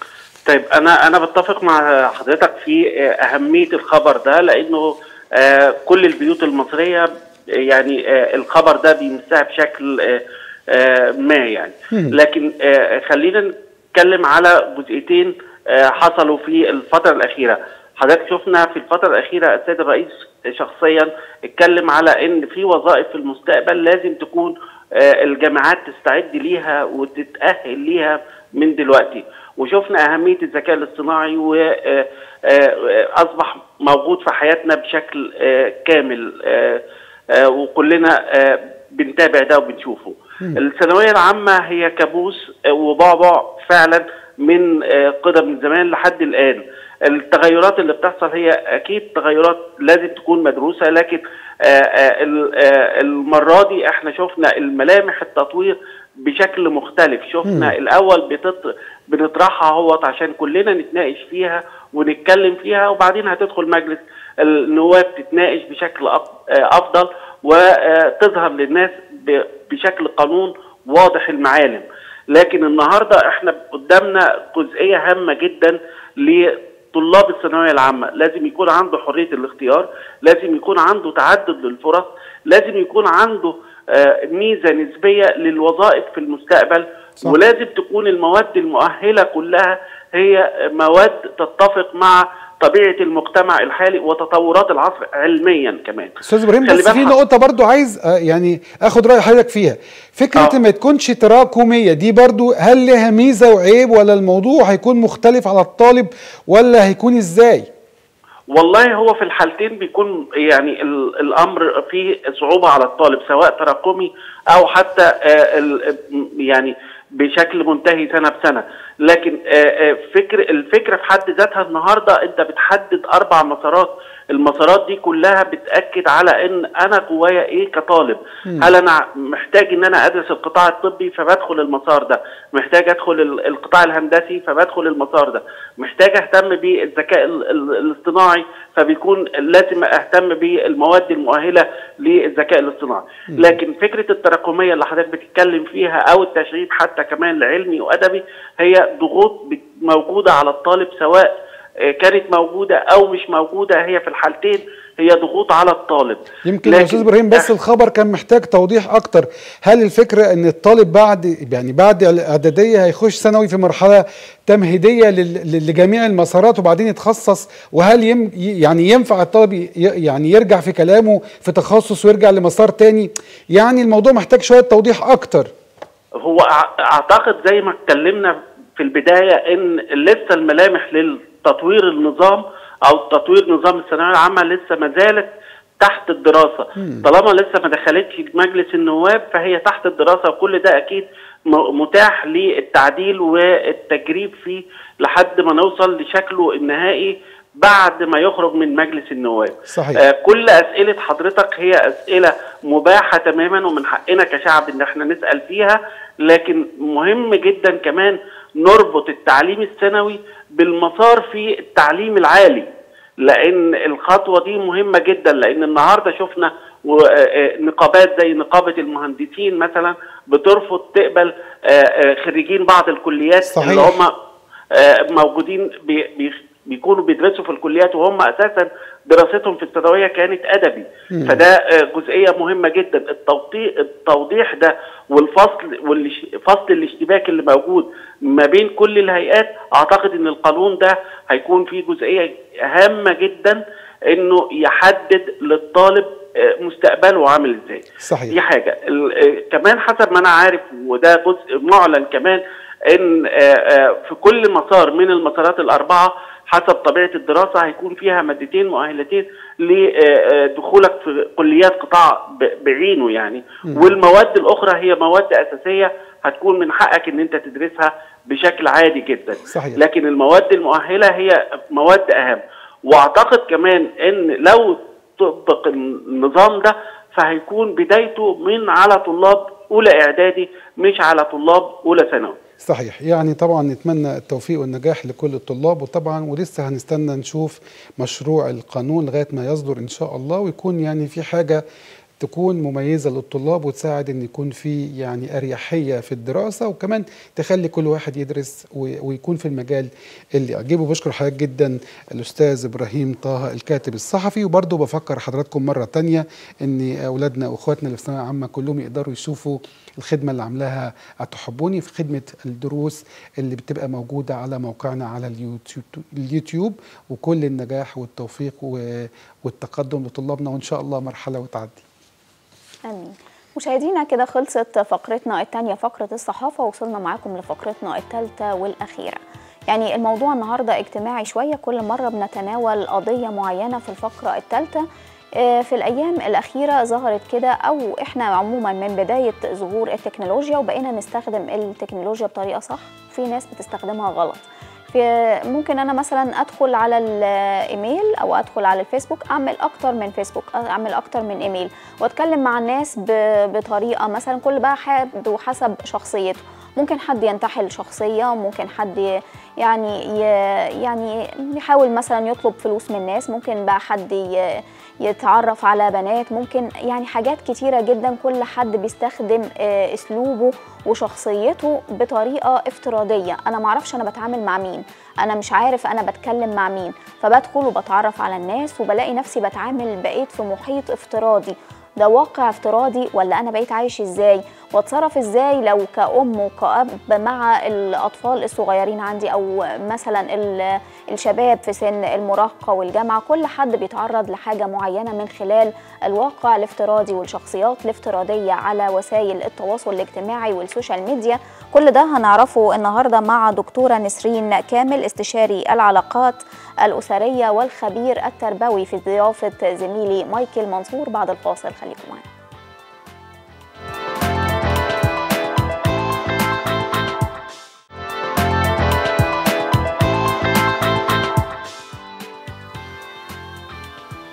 طيب انا انا بتفق مع حضرتك في آه، اهميه الخبر ده لانه آه، كل البيوت المصريه آه، يعني آه، الخبر ده بيمسها بشكل آه، آه، ما يعني مم. لكن آه، خلينا نتكلم على جزئيتين آه، حصلوا في الفتره الاخيره حضرتك شفنا في الفتره الاخيره السيد الرئيس شخصيا اتكلم على ان في وظائف في المستقبل لازم تكون آه، الجامعات تستعد ليها وتتاهل ليها من دلوقتي وشفنا اهميه الذكاء الاصطناعي واصبح موجود في حياتنا بشكل آه، كامل آه، آه، وكلنا آه، بنتابع ده وبنشوفه الثانويه العامه هي كابوس آه، وبعبع فعلا من آه، قدم من زمان لحد الان التغيرات اللي بتحصل هي اكيد تغيرات لازم تكون مدروسه لكن آه، آه، ال- آه، المره دي احنا شفنا الملامح التطوير بشكل مختلف شفنا مم. الاول بتط... بنطرحها اهوت عشان كلنا نتناقش فيها ونتكلم فيها وبعدين هتدخل مجلس النواب تتناقش بشكل أف- آه، افضل وتظهر للناس ب- بشكل قانون واضح المعالم لكن النهارده احنا قدامنا جزئيه هامه جدا لطلاب الثانويه العامه لازم يكون عنده حريه الاختيار لازم يكون عنده تعدد للفرص لازم يكون عنده آه، ميزه نسبيه للوظائف في المستقبل صح. ولازم تكون المواد المؤهله كلها هي مواد تتفق مع طبيعه المجتمع الحالي وتطورات العصر علميا كمان استاذ ابراهيم خلي بس في بالك- نقطه برضو عايز آه، يعني اخد راي حضرتك فيها فكره آه. ما تكونش تراكميه دي برضو هل لها ميزه وعيب ولا الموضوع هيكون مختلف على الطالب ولا هيكون ازاي والله هو في الحالتين بيكون يعني ال- الامر فيه صعوبه على الطالب سواء تراكمي او حتى آه، ال- يعني بشكل منتهي سنه بسنه لكن آه، آه، فكر الفكره في حد ذاتها النهارده انت بتحدد اربع مسارات المسارات دي كلها بتاكد على ان انا جوايا ايه كطالب مم. هل انا محتاج ان انا ادرس القطاع الطبي فبدخل المسار ده محتاج ادخل ال- القطاع الهندسي فبدخل المسار ده محتاج اهتم بالذكاء ال- ال- الاصطناعي فبيكون لازم اهتم بالمواد المؤهله للذكاء الاصطناعي مم. لكن فكره التراكميه اللي حضرتك بتتكلم فيها او التشغيل حتى كمان لعلمي وادبي هي ضغوط بت- موجوده على الطالب سواء آه، كانت موجوده او مش موجوده هي في الحالتين هي ضغوط على الطالب يمكن يا استاذ ابراهيم بس الخبر كان محتاج توضيح اكتر هل الفكره ان الطالب بعد يعني بعد الاعداديه هيخش ثانوي في مرحله تمهيديه لل- لل- لجميع المسارات وبعدين يتخصص وهل يم يعني ينفع الطالب ي- يعني يرجع في كلامه في تخصص ويرجع لمسار تاني يعني الموضوع محتاج شويه توضيح اكتر هو أع- اعتقد زي ما اتكلمنا في البدايه ان لسه الملامح للتطوير النظام او تطوير نظام الثانويه العامه لسه ما زالت تحت الدراسه مم. طالما لسه ما دخلتش مجلس النواب فهي تحت الدراسه وكل ده اكيد م- متاح للتعديل والتجريب فيه لحد ما نوصل لشكله النهائي بعد ما يخرج من مجلس النواب صحيح. آه، كل اسئله حضرتك هي اسئله مباحه تماما ومن حقنا كشعب ان احنا نسال فيها لكن مهم جدا كمان نربط التعليم الثانوي بالمسار في التعليم العالي لان الخطوه دي مهمه جدا لان النهارده شفنا و- آه، آه، نقابات زي نقابه المهندسين مثلا بترفض تقبل آه، آه، خريجين بعض الكليات صحيح. اللي هم آه، موجودين بي- بي- بيكونوا بيدرسوا في الكليات وهم اساسا دراستهم في الثانويه كانت ادبي مم. فده آه، جزئيه مهمه جدا التوضيح التوضيح ده والفصل والش- فصل الاشتباك اللي موجود ما بين كل الهيئات اعتقد ان القانون ده هيكون فيه جزئيه هامه جدا انه يحدد للطالب آه، مستقبله عامل ازاي صحيح دي حاجه ال- آه، كمان حسب ما انا عارف وده جزء معلن كمان ان آه، آه، في كل مسار من المسارات الاربعه حسب طبيعه الدراسه هيكون فيها مادتين مؤهلتين لدخولك في كليات قطاع ب- بعينه يعني مم. والمواد الاخرى هي مواد اساسيه هتكون من حقك ان انت تدرسها بشكل عادي جدا صحيح. لكن المواد المؤهله هي مواد اهم واعتقد كمان ان لو طبق النظام ده فهيكون بدايته من على طلاب اولى اعدادي مش على طلاب اولى ثانوي صحيح يعني طبعا نتمنى التوفيق والنجاح لكل الطلاب وطبعا ولسه هنستنى نشوف مشروع القانون لغايه ما يصدر ان شاء الله ويكون يعني في حاجه تكون مميزه للطلاب وتساعد ان يكون في يعني اريحيه في الدراسه وكمان تخلي كل واحد يدرس و- ويكون في المجال اللي يعجبه بشكر حضرتك جدا الاستاذ ابراهيم طه الكاتب الصحفي وبرضه بفكر حضراتكم مره تانية ان اولادنا واخواتنا اللي في الثانويه العامه كلهم يقدروا يشوفوا الخدمه اللي عاملاها تحبوني في خدمه الدروس اللي بتبقى موجوده على موقعنا على اليوتيوب اليوتيوب وكل النجاح والتوفيق و- والتقدم لطلابنا وان شاء الله مرحله وتعدي امين مشاهدينا كده خلصت فقرتنا الثانيه فقره الصحافه وصلنا معاكم لفقرتنا الثالثه والاخيره يعني الموضوع النهارده اجتماعي شويه كل مره بنتناول قضيه معينه في الفقره الثالثه آه، في الايام الاخيره ظهرت كده او احنا عموما من بدايه ظهور التكنولوجيا وبقينا نستخدم التكنولوجيا بطريقه صح في ناس بتستخدمها غلط في ممكن انا مثلا ادخل على الايميل او ادخل على الفيسبوك اعمل اكتر من فيسبوك اعمل اكتر من ايميل واتكلم مع الناس ب- بطريقه مثلا كل بقى حد وحسب شخصيته ممكن حد ينتحل شخصيه ممكن حد يعني ي- يعني يحاول مثلا يطلب فلوس من الناس ممكن بقى حد ي- يتعرف على بنات ممكن يعني حاجات كتيرة جدا كل حد بيستخدم آه، اسلوبه وشخصيته بطريقة افتراضية انا معرفش انا بتعامل مع مين انا مش عارف انا بتكلم مع مين فبدخل وبتعرف على الناس وبلاقي نفسي بتعامل بقيت في محيط افتراضي ده واقع افتراضي ولا انا بقيت عايش ازاي واتصرف ازاي لو كأم وكأب مع الأطفال الصغيرين عندي أو مثلا ال- الشباب في سن المراهقة والجامعة كل حد بيتعرض لحاجة معينة من خلال الواقع الافتراضي والشخصيات الافتراضية على وسائل التواصل الاجتماعي والسوشيال ميديا كل ده هنعرفه النهاردة مع دكتورة نسرين كامل استشاري العلاقات الأسرية والخبير التربوي في ضيافة زميلي مايكل منصور بعد الفاصل خليكم معنا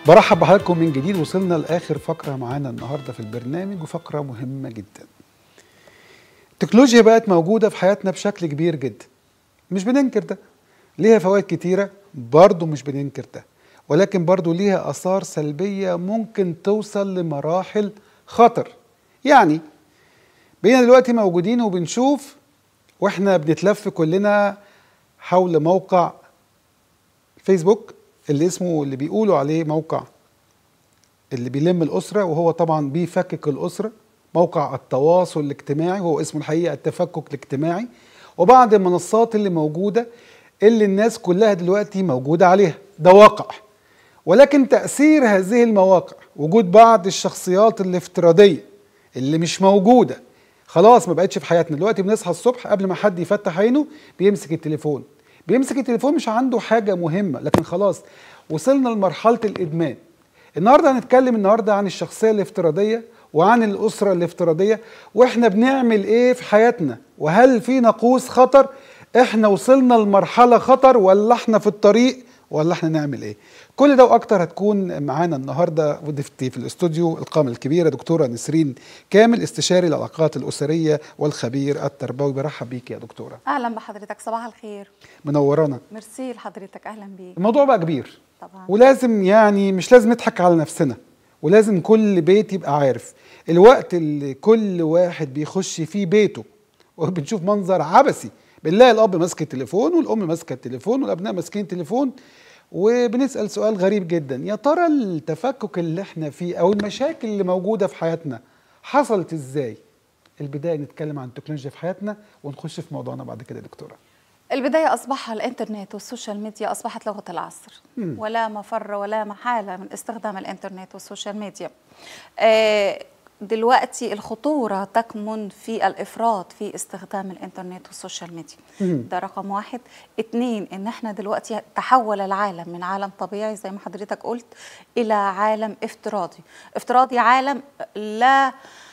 برحب بحضراتكم من جديد وصلنا لاخر فقره معانا النهارده في البرنامج وفقره مهمه جدا التكنولوجيا بقت موجوده في حياتنا بشكل كبير جدا مش بننكر ده ليها فوائد كتيره برضه مش بننكر ده ولكن برضه ليها اثار سلبيه ممكن توصل لمراحل خطر يعني بقينا دلوقتي موجودين وبنشوف واحنا بنتلف كلنا حول موقع فيسبوك اللي اسمه اللي بيقولوا عليه موقع اللي بيلم الأسرة وهو طبعا بيفكك الأسرة موقع التواصل الاجتماعي وهو اسمه الحقيقة التفكك الاجتماعي وبعض المنصات اللي موجودة اللي الناس كلها دلوقتي موجودة عليها ده واقع ولكن تأثير هذه المواقع وجود بعض الشخصيات الافتراضية اللي مش موجودة خلاص ما بقتش في حياتنا دلوقتي بنصحى الصبح قبل ما حد يفتح عينه بيمسك التليفون بيمسك التليفون مش عنده حاجة مهمة لكن خلاص وصلنا لمرحلة الإدمان النهاردة هنتكلم النهاردة عن الشخصية الافتراضية وعن الأسرة الافتراضية وإحنا بنعمل إيه في حياتنا وهل في نقوص خطر إحنا وصلنا لمرحلة خطر ولا إحنا في الطريق ولا إحنا نعمل إيه كل ده واكتر هتكون معانا النهارده وضيفتي في الاستوديو القامه الكبيره دكتوره نسرين كامل استشاري العلاقات الاسريه والخبير التربوي برحب بيك يا دكتوره اهلا بحضرتك صباح الخير منورانا ميرسي لحضرتك اهلا بيك الموضوع بقى كبير طبعا ولازم يعني مش لازم نضحك على نفسنا ولازم كل بيت يبقى عارف الوقت اللي كل واحد بيخش فيه بيته وبنشوف منظر عبثي بنلاقي الاب ماسك التليفون والام ماسكه التليفون والابناء ماسكين التليفون وبنسال سؤال غريب جدا يا ترى التفكك اللي احنا فيه او المشاكل اللي موجوده في حياتنا حصلت ازاي البدايه نتكلم عن التكنولوجيا في حياتنا ونخش في موضوعنا بعد كده يا دكتوره البداية أصبح الإنترنت والسوشيال ميديا أصبحت لغة العصر مم. ولا مفر ولا محالة من استخدام الإنترنت والسوشيال ميديا آه، دلوقتي الخطورة تكمن في الإفراط في استخدام الإنترنت والسوشيال ميديا مم. ده رقم واحد اتنين إن احنا دلوقتي تحول العالم من عالم طبيعي زي ما حضرتك قلت إلى عالم افتراضي افتراضي عالم لا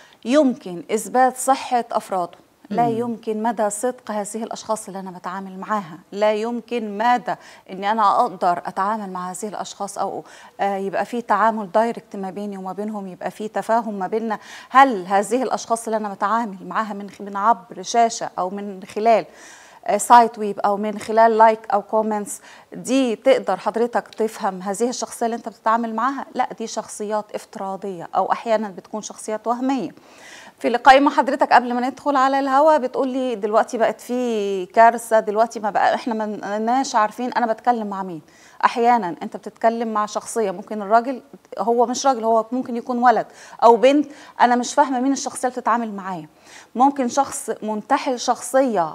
يمكن إثبات صحة أفراده لا مم. يمكن مدى صدق هذه الاشخاص اللي انا بتعامل معاها لا يمكن مدى اني انا اقدر اتعامل مع هذه الاشخاص او آه، يبقى في تعامل دايركت ما بيني وما بينهم يبقى في تفاهم ما بيننا هل هذه الاشخاص اللي انا بتعامل معاها من من عبر شاشه او من خلال آه، سايت ويب او من خلال لايك او كومنتس دي تقدر حضرتك تفهم هذه الشخصيه اللي انت بتتعامل معاها لا دي شخصيات افتراضيه او احيانا بتكون شخصيات وهميه في لقاء مع حضرتك قبل ما ندخل على الهوا بتقول لي دلوقتي بقت في كارثه دلوقتي ما بقى احنا ما بقناش عارفين انا بتكلم مع مين احيانا انت بتتكلم مع شخصيه ممكن الراجل هو مش راجل هو ممكن يكون ولد او بنت انا مش فاهمه مين الشخصيه اللي بتتعامل معايا ممكن شخص منتحل شخصيه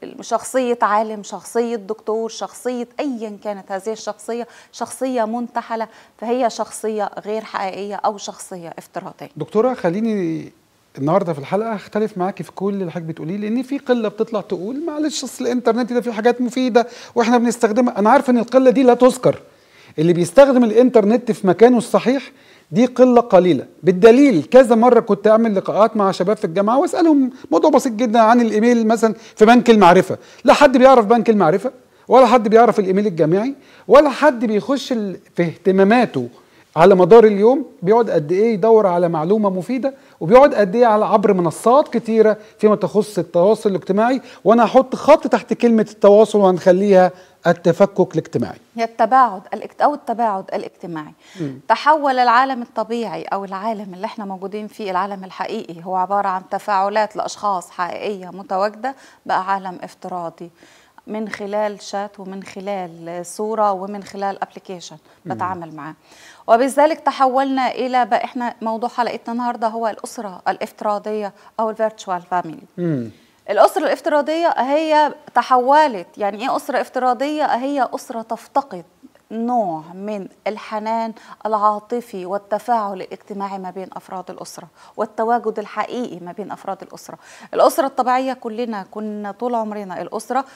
شخصيه عالم شخصيه دكتور شخصيه ايا كانت هذه الشخصيه شخصيه منتحله فهي شخصيه غير حقيقيه او شخصيه افتراضيه دكتوره خليني النهارده في الحلقه اختلف معاكي في كل اللي حضرتك بتقوليه لان في قله بتطلع تقول معلش اصل الانترنت ده فيه حاجات مفيده واحنا بنستخدمها انا عارف ان القله دي لا تذكر اللي بيستخدم الانترنت في مكانه الصحيح دي قله قليله بالدليل كذا مره كنت اعمل لقاءات مع شباب في الجامعه واسالهم موضوع بسيط جدا عن الايميل مثلا في بنك المعرفه لا حد بيعرف بنك المعرفه ولا حد بيعرف الايميل الجامعي ولا حد بيخش ال- في اهتماماته على مدار اليوم بيقعد قد ايه يدور على معلومه مفيده وبيقعد قد ايه على عبر منصات كتيره فيما تخص التواصل الاجتماعي وانا هحط خط تحت كلمه التواصل وهنخليها التفكك الاجتماعي هي التباعد الاجت- او التباعد الاجتماعي تحول العالم الطبيعي او العالم اللي احنا موجودين فيه العالم الحقيقي هو عباره عن تفاعلات لاشخاص حقيقيه متواجده بقى عالم افتراضي من خلال شات ومن خلال صوره ومن خلال ابلكيشن مم. بتعامل معاه وبذلك تحولنا الى بقى احنا موضوع حلقتنا النهارده هو الاسره الافتراضيه او الفيرتشوال فاميلي الأسرة الافتراضية هي تحولت يعني إيه أسرة افتراضية هي أسرة تفتقد نوع من الحنان العاطفي والتفاعل الاجتماعي ما بين أفراد الأسرة والتواجد الحقيقي ما بين أفراد الأسرة الأسرة الطبيعية كلنا كنا طول عمرنا الأسرة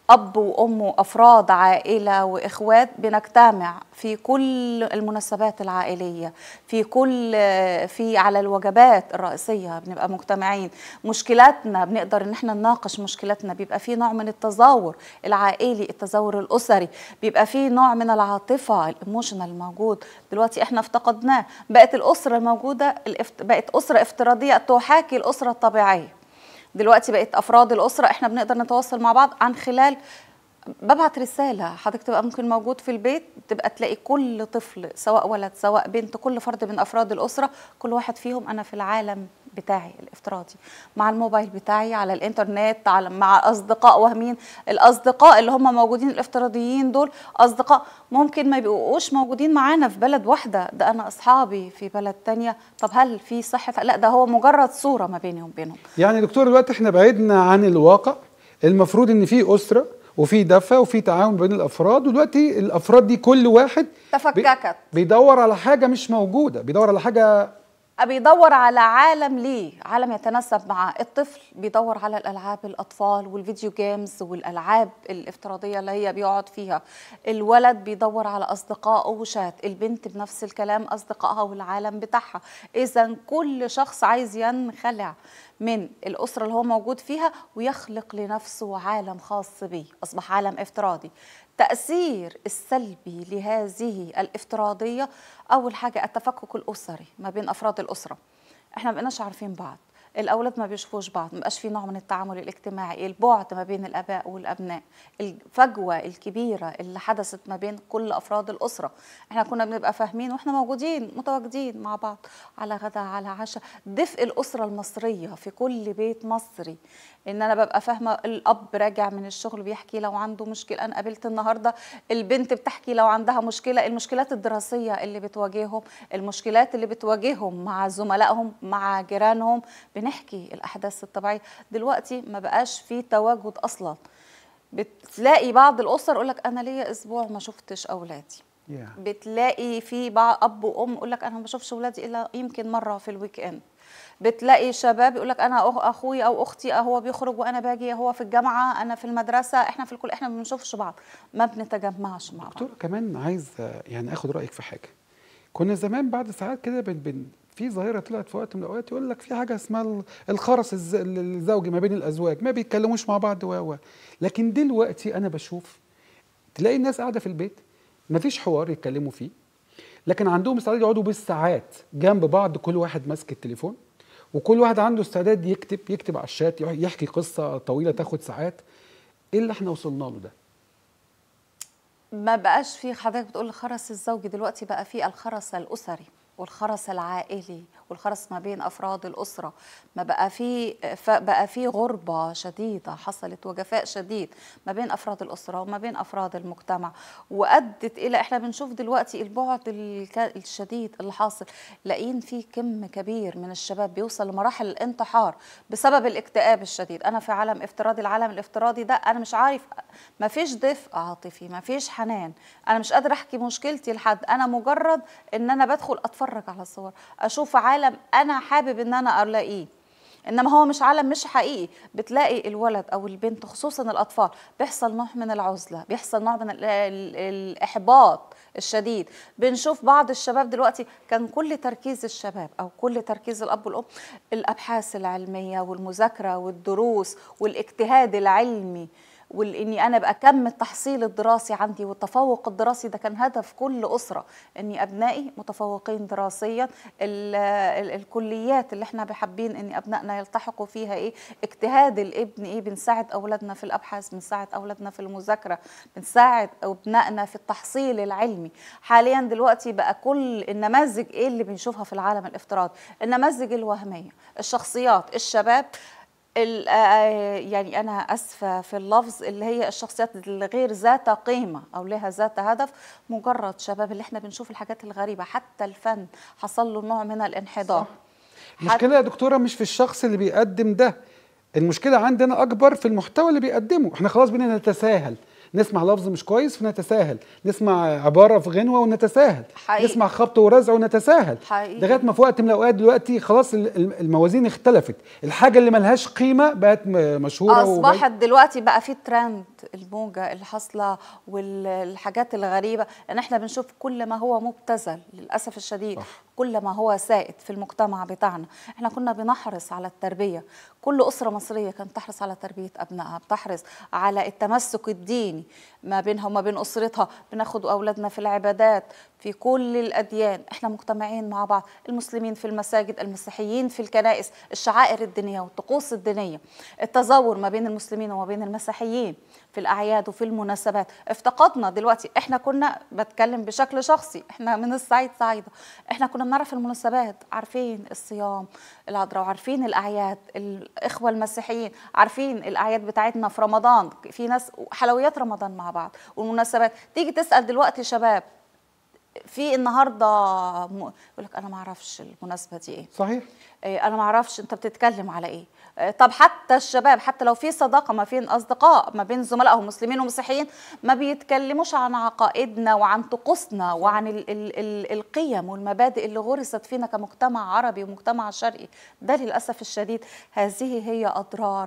اب وام وافراد عائله واخوات بنجتمع في كل المناسبات العائليه في كل في على الوجبات الرئيسيه بنبقى مجتمعين مشكلاتنا بنقدر ان احنا نناقش مشكلاتنا بيبقى في نوع من التزاور العائلي التزاور الاسري بيبقى في نوع من العاطفه الايموشنال الموجود دلوقتي احنا افتقدناه بقت الاسره الموجوده الافت... بقت اسره افتراضيه تحاكي الاسره الطبيعيه دلوقتي بقت افراد الاسره احنا بنقدر نتواصل مع بعض عن خلال ببعت رسالة حضرتك تبقى ممكن موجود في البيت تبقى تلاقي كل طفل سواء ولد سواء بنت كل فرد من أفراد الأسرة كل واحد فيهم أنا في العالم بتاعي الافتراضي مع الموبايل بتاعي على الانترنت على مع اصدقاء وهمين الاصدقاء اللي هم موجودين الافتراضيين دول اصدقاء ممكن ما يبقوش موجودين معانا في بلد واحده ده انا اصحابي في بلد تانية طب هل في صحه لا ده هو مجرد صوره ما بيني وبينهم يعني دكتور دلوقتي احنا بعدنا عن الواقع المفروض ان في اسره وفي دفى وفي تعاون بين الافراد ودلوقتي الافراد دي كل واحد تفككت بيدور على حاجه مش موجوده بيدور على حاجه بيدور على عالم ليه عالم يتناسب مع الطفل بيدور على الالعاب الاطفال والفيديو جيمز والالعاب الافتراضيه اللي هي بيقعد فيها الولد بيدور على اصدقائه وشات البنت بنفس الكلام اصدقائها والعالم بتاعها اذا كل شخص عايز ينخلع من الاسره اللي هو موجود فيها ويخلق لنفسه عالم خاص به اصبح عالم افتراضي تأثير السلبي لهذه الافتراضية أول حاجة التفكك الأسري ما بين أفراد الأسرة احنا ما بقيناش عارفين بعض الاولاد ما بيشوفوش بعض ما بقاش في نوع من التعامل الاجتماعي البعد ما بين الاباء والابناء الفجوه الكبيره اللي حدثت ما بين كل افراد الاسره احنا كنا بنبقى فاهمين واحنا موجودين متواجدين مع بعض على غدا على عشاء دفء الاسره المصريه في كل بيت مصري ان انا ببقى فاهمه الاب راجع من الشغل بيحكي لو عنده مشكله انا قابلت النهارده البنت بتحكي لو عندها مشكله المشكلات الدراسيه اللي بتواجههم المشكلات اللي بتواجههم مع زملائهم مع جيرانهم بنحكي الاحداث الطبيعيه دلوقتي ما بقاش في تواجد اصلا بتلاقي بعض الاسر يقول لك انا ليا اسبوع ما شفتش اولادي yeah. بتلاقي في بعض اب وام يقول لك انا ما بشوفش اولادي الا يمكن مره في الويك اند بتلاقي شباب يقول لك انا أخ اخويا او اختي هو بيخرج وانا باجي هو في الجامعه انا في المدرسه احنا في الكل احنا ما بنشوفش بعض ما بنتجمعش مع بعض دكتور كمان عايز يعني اخد رايك في حاجه كنا زمان بعد ساعات كده بن بن في ظاهره طلعت في وقت من الاوقات يقول لك في حاجه اسمها الخرس الز- الزوجي ما بين الازواج ما بيتكلموش مع بعض و و لكن دلوقتي انا بشوف تلاقي الناس قاعده في البيت ما فيش حوار يتكلموا فيه لكن عندهم استعداد يقعدوا بالساعات جنب بعض كل واحد ماسك التليفون وكل واحد عنده استعداد يكتب يكتب على الشات يحكي قصه طويله تاخد ساعات ايه اللي احنا وصلنا له ده ما بقاش في حضرتك بتقول الخرس الزوجي دلوقتي بقى في الخرس الاسري والخرس العائلي والخرس ما بين افراد الاسره ما بقى في ف- بقى في غربه شديده حصلت وجفاء شديد ما بين افراد الاسره وما بين افراد المجتمع وادت الى احنا بنشوف دلوقتي البعد الك- الشديد اللي حاصل لاقيين في كم كبير من الشباب بيوصل لمراحل الانتحار بسبب الاكتئاب الشديد انا في عالم افتراضي العالم الافتراضي ده انا مش عارف ما فيش دفء عاطفي ما فيش حنان انا مش قادره احكي مشكلتي لحد انا مجرد ان انا بدخل اتفرج على الصور اشوف عالم انا حابب ان انا الاقيه انما هو مش عالم مش حقيقي بتلاقي الولد او البنت خصوصا الاطفال بيحصل نوع من العزله بيحصل نوع من ال- ال- الاحباط الشديد بنشوف بعض الشباب دلوقتي كان كل تركيز الشباب او كل تركيز الاب والام الابحاث العلميه والمذاكره والدروس والاجتهاد العلمي واني انا بقى كم التحصيل الدراسي عندي والتفوق الدراسي ده كان هدف كل اسره اني ابنائي متفوقين دراسيا ال ال الكليات اللي احنا حابين ان ابنائنا يلتحقوا فيها ايه اجتهاد الابن ايه بنساعد اولادنا في الابحاث بنساعد اولادنا في المذاكره بنساعد ابنائنا في التحصيل العلمي حاليا دلوقتي بقى كل النماذج ايه اللي بنشوفها في العالم الافتراضي النماذج الوهميه الشخصيات الشباب ال- آه، يعني انا اسفه في اللفظ اللي هي الشخصيات اللي غير ذات قيمه او لها ذات هدف مجرد شباب اللي احنا بنشوف الحاجات الغريبه حتى الفن حصل له نوع من الانحدار المشكله يا دكتوره مش في الشخص اللي بيقدم ده المشكله عندنا اكبر في المحتوى اللي بيقدمه احنا خلاص بقينا نتساهل نسمع لفظ مش كويس فنتساهل نسمع عباره في غنوه ونتساهل حقيقي. نسمع خبط ورزع ونتساهل حقيقي. لغايه ما في وقت من الاوقات دلوقتي خلاص ال- ال- الموازين اختلفت الحاجه اللي ملهاش قيمه بقت م- مشهوره اصبحت دلوقتي بقى في ترند الموجه اللي حاصله والحاجات الغريبه لان احنا بنشوف كل ما هو مبتذل للاسف الشديد صح. كل ما هو سائد في المجتمع بتاعنا احنا كنا بنحرص على التربيه كل اسره مصريه كانت تحرص على تربيه ابنائها بتحرص على التمسك الديني ما بينها وما بين اسرتها بناخد اولادنا في العبادات في كل الاديان احنا مجتمعين مع بعض المسلمين في المساجد المسيحيين في الكنائس الشعائر الدينيه والطقوس الدينيه التزاور ما بين المسلمين وما بين المسيحيين في الاعياد وفي المناسبات افتقدنا دلوقتي احنا كنا بتكلم بشكل شخصي احنا من الصعيد صعيده احنا كنا بنعرف المناسبات عارفين الصيام العذراء وعارفين الاعياد الاخوه المسيحيين عارفين الاعياد بتاعتنا في رمضان في ناس حلويات رمضان مع بعض والمناسبات تيجي تسال دلوقتي شباب في النهارده م... يقول لك انا ما اعرفش المناسبه دي ايه صحيح إيه انا ما اعرفش انت بتتكلم على ايه إيه طب حتى الشباب حتى لو في صداقه ما بين اصدقاء ما بين زملائهم مسلمين ومسيحيين ما بيتكلموش عن عقائدنا وعن طقوسنا وعن ال ال ال القيم والمبادئ اللي غرست فينا كمجتمع عربي ومجتمع شرقي ده للاسف الشديد هذه هي اضرار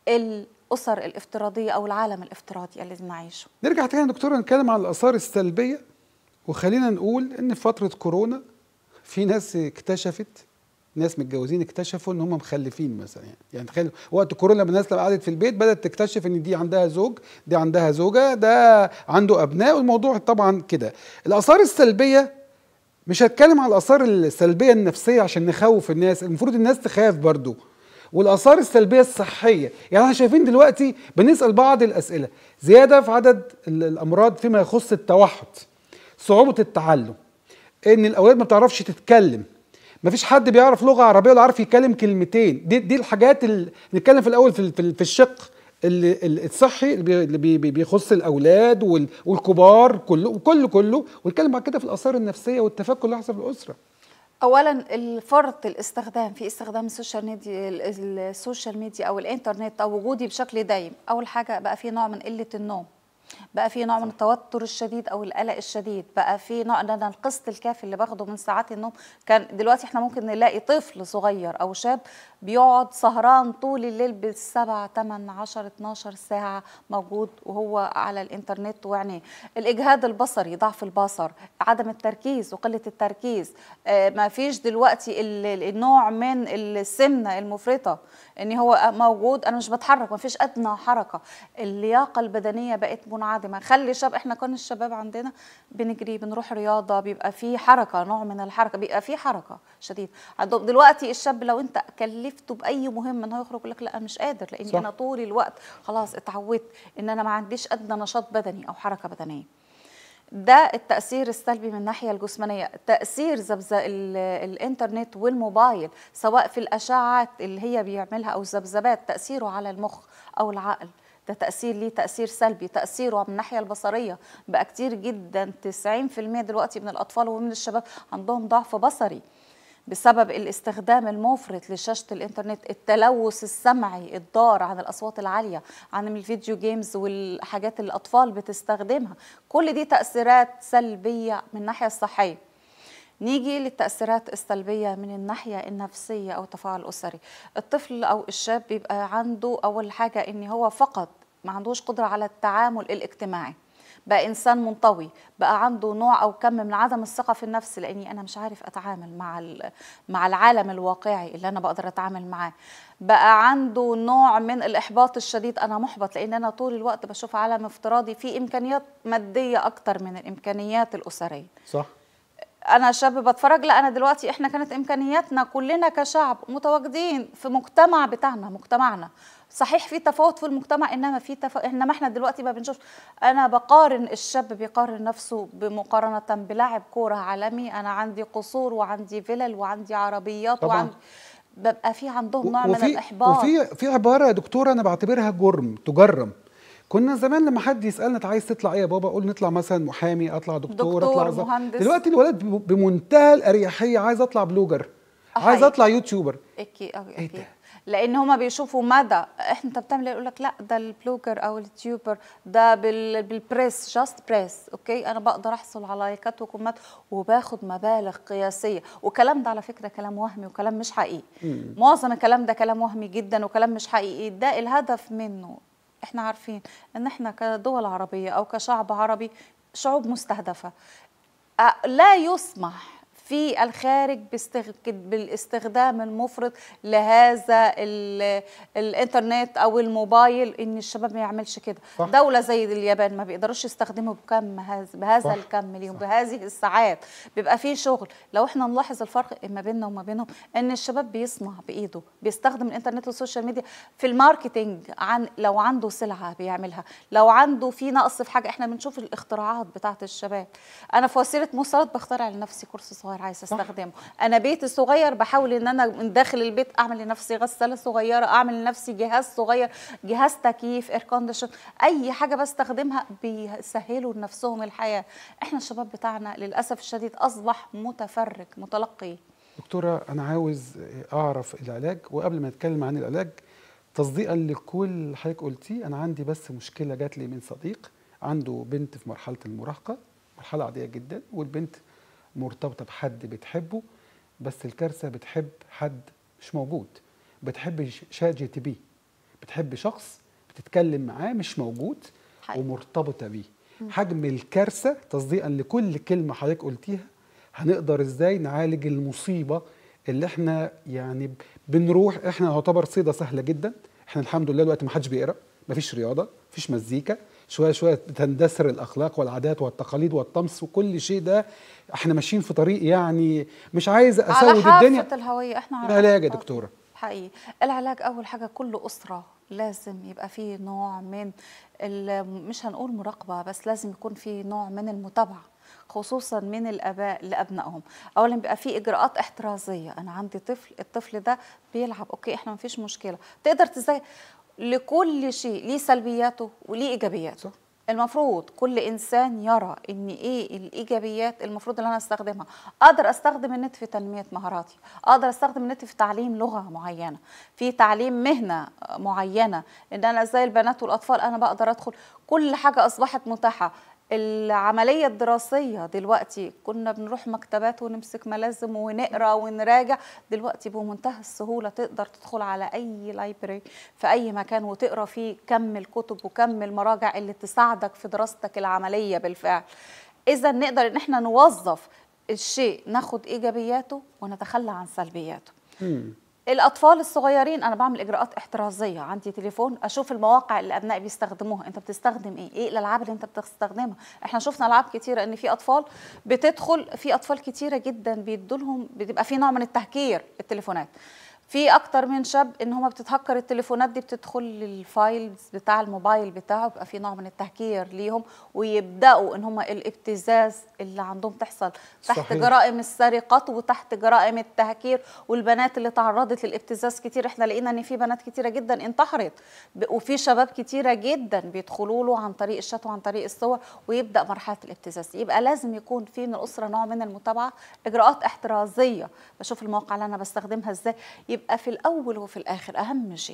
الاسر الافتراضيه او العالم الافتراضي الذي نعيشه نرجع تاني يا دكتوره نتكلم عن الاثار السلبيه وخلينا نقول ان في فتره كورونا في ناس اكتشفت ناس متجوزين اكتشفوا ان هم مخلفين مثلا يعني يعني تخيل وقت كورونا لما الناس لما قعدت في البيت بدات تكتشف ان دي عندها زوج دي عندها زوجه ده عنده ابناء والموضوع طبعا كده الاثار السلبيه مش هتكلم على الاثار السلبيه النفسيه عشان نخوف الناس المفروض الناس تخاف برضو والاثار السلبيه الصحيه يعني احنا شايفين دلوقتي بنسال بعض الاسئله زياده في عدد ال- الامراض فيما يخص التوحد صعوبه التعلم ان الاولاد ما بتعرفش تتكلم ما فيش حد بيعرف لغه عربيه ولا عارف يتكلم كلمتين دي دي الحاجات اللي نتكلم في الاول في ال- في ال- في الشق ال- ال- الصحي اللي بي- اللي بي- بي- بيخص الاولاد وال- والكبار كله وكله كله ونتكلم بعد كده في الاثار النفسيه والتفكك اللي حصل في الاسره اولا الفرط الاستخدام في استخدام السوشيال ميديا ال- السوشيال ميديا او الانترنت او وجودي بشكل دايم اول حاجه بقى في نوع من قله النوم بقى في نوع من التوتر الشديد او القلق الشديد بقى في نوع ان انا القسط الكافي اللي باخده من ساعات النوم كان دلوقتي احنا ممكن نلاقي طفل صغير او شاب بيقعد سهران طول الليل بالسبع 8 10 12 ساعه موجود وهو على الانترنت وعينيه الاجهاد البصري ضعف البصر عدم التركيز وقله التركيز آه ما فيش دلوقتي ال- ال- النوع من السمنه المفرطه ان هو موجود انا مش بتحرك ما فيش ادنى حركه اللياقه البدنيه بقت منعدمه خلي شاب احنا كنا الشباب عندنا بنجري بنروح رياضه بيبقى في حركه نوع من الحركه بيبقى في حركه شديد عندهم دلوقتي الشاب لو انت كلفته باي مهمه ان هو يخرج يقول لك لا انا مش قادر لاني صح. انا طول الوقت خلاص اتعودت ان انا ما عنديش ادنى نشاط بدني او حركه بدنيه ده التأثير السلبي من الناحية الجسمانية تأثير زبز ال- الإنترنت والموبايل سواء في الأشعات اللي هي بيعملها أو الذبذبات تأثيره على المخ أو العقل ده تأثير ليه تأثير سلبي تأثيره من الناحية البصرية بقى كتير جدا 90% دلوقتي من الأطفال ومن الشباب عندهم ضعف بصري بسبب الاستخدام المفرط لشاشة الإنترنت التلوث السمعي الضار عن الأصوات العالية عن الفيديو جيمز والحاجات اللي الأطفال بتستخدمها كل دي تأثيرات سلبية من الناحية الصحية نيجي للتأثيرات السلبية من الناحية النفسية أو التفاعل الأسري الطفل أو الشاب بيبقى عنده أول حاجة إن هو فقط ما عندوش قدرة على التعامل الاجتماعي بقى انسان منطوي بقى عنده نوع او كم من عدم الثقه في النفس لاني انا مش عارف اتعامل مع ال- مع العالم الواقعي اللي انا بقدر اتعامل معاه بقى عنده نوع من الاحباط الشديد انا محبط لان انا طول الوقت بشوف عالم افتراضي فيه امكانيات ماديه اكتر من الامكانيات الاسريه صح انا شاب بتفرج لا انا دلوقتي احنا كانت امكانياتنا كلنا كشعب متواجدين في مجتمع بتاعنا مجتمعنا صحيح في تفاوت في المجتمع انما في تف... انما احنا دلوقتي ما بنشوفش انا بقارن الشاب بيقارن نفسه بمقارنه بلاعب كوره عالمي انا عندي قصور وعندي فلل وعندي عربيات طبعاً. وعندي ببقى في عندهم نوع من وفي الاحباط وفي في عباره يا دكتوره انا بعتبرها جرم تجرم كنا زمان لما حد يسالنا انت عايز تطلع ايه يا بابا اقول نطلع مثلا محامي اطلع دكتور, دكتور، اطلع ز- مهندس. دلوقتي الولد ب- بمنتهى الاريحيه عايز اطلع بلوجر عايز حقيقي. اطلع يوتيوبر اكيد اكيد لان هما بيشوفوا مدى احنا انت بتعمل ايه يقول لك لا ده البلوجر او اليوتيوبر ده بال بالبريس جاست بريس اوكي انا بقدر احصل على لايكات وكومات وباخد مبالغ قياسيه والكلام ده على فكره كلام وهمي وكلام مش حقيقي معظم الكلام ده كلام وهمي جدا وكلام مش حقيقي ده الهدف منه احنا عارفين ان احنا كدول عربيه او كشعب عربي شعوب مستهدفه أ- لا يسمح في الخارج باستغ... بالاستخدام المفرط لهذا ال... الانترنت او الموبايل ان الشباب ما يعملش كده صح. دوله زي اليابان ما بيقدروش يستخدموا بكم هذا بهذا صح. الكم اليوم بهذه الساعات بيبقى في شغل لو احنا نلاحظ الفرق ما بيننا وما بينهم ان الشباب بيصنع بايده بيستخدم الانترنت والسوشيال ميديا في الماركتينج عن لو عنده سلعه بيعملها لو عنده في نقص في حاجه احنا بنشوف الاختراعات بتاعه الشباب انا في وسيله مواصلات بخترع لنفسي كرسي صغير عايز استخدمه انا بيتي صغير بحاول ان انا من داخل البيت اعمل لنفسي غساله صغيره اعمل لنفسي جهاز صغير جهاز تكييف اير كونديشن اي حاجه بستخدمها بيسهلوا لنفسهم الحياه احنا الشباب بتاعنا للاسف الشديد اصبح متفرج متلقي دكتورة أنا عاوز أعرف العلاج وقبل ما نتكلم عن العلاج تصديقا لكل اللي حضرتك قلتيه أنا عندي بس مشكلة جات لي من صديق عنده بنت في مرحلة المراهقة مرحلة عادية جدا والبنت مرتبطة بحد بتحبه بس الكارثة بتحب حد مش موجود بتحب ش- شات جي تي بي بتحب شخص بتتكلم معاه مش موجود حقيقي. ومرتبطة بيه مم. حجم الكارثة تصديقا لكل كلمة حضرتك قلتيها هنقدر ازاي نعالج المصيبة اللي احنا يعني ب- بنروح احنا نعتبر صيدة سهلة جدا احنا الحمد لله دلوقتي ما حدش بيقرا مفيش رياضة مفيش مزيكا شوية شوية بتندثر الأخلاق والعادات والتقاليد والطمس وكل شيء ده احنا ماشيين في طريق يعني مش عايز على أسود الدنيا حافه الهويه احنا على العلاج يا حافة. دكتورة حقيقي العلاج اول حاجه كل اسره لازم يبقى فيه نوع من ال- مش هنقول مراقبه بس لازم يكون في نوع من المتابعه خصوصا من الاباء لابنائهم اولا بيبقى في اجراءات احترازيه انا عندي طفل الطفل ده بيلعب اوكي احنا مفيش مشكله تقدر تزاي لكل شيء ليه سلبياته وليه ايجابياته المفروض كل انسان يرى ان ايه الايجابيات المفروض اللي انا استخدمها اقدر استخدم النت في تنميه مهاراتي اقدر استخدم النت في تعليم لغه معينه في تعليم مهنه معينه ان انا ازاي البنات والاطفال انا بقدر ادخل كل حاجه اصبحت متاحه العملية الدراسية دلوقتي كنا بنروح مكتبات ونمسك ملازم ونقرا ونراجع دلوقتي بمنتهى السهولة تقدر تدخل على أي لايبرري في أي مكان وتقرا فيه كم الكتب وكم المراجع اللي تساعدك في دراستك العملية بالفعل إذا نقدر إن احنا نوظف الشيء ناخد إيجابياته ونتخلى عن سلبياته الاطفال الصغيرين انا بعمل اجراءات احترازيه عندي تليفون اشوف المواقع اللي ابنائي بيستخدموها انت بتستخدم ايه ايه الالعاب اللي انت بتستخدمها احنا شفنا العاب كتيره ان في اطفال بتدخل في اطفال كتيره جدا بيدوا لهم بتبقى في نوع من التهكير التليفونات في اكتر من شاب ان هما بتتهكر التليفونات دي بتدخل للفايلز بتاع الموبايل بتاعه بيبقى في نوع من التهكير ليهم ويبداوا ان هما الابتزاز اللي عندهم تحصل تحت صحيح. جرائم السرقات وتحت جرائم التهكير والبنات اللي تعرضت للابتزاز كتير احنا لقينا ان في بنات كتيره جدا انتحرت ب- وفي شباب كتيره جدا بيدخلوا له عن طريق الشات وعن طريق الصور ويبدا مرحله الابتزاز يبقى لازم يكون في من الاسره نوع من المتابعه اجراءات احترازيه بشوف المواقع اللي انا بستخدمها ازاي يبقى في الاول وفي الاخر اهم شيء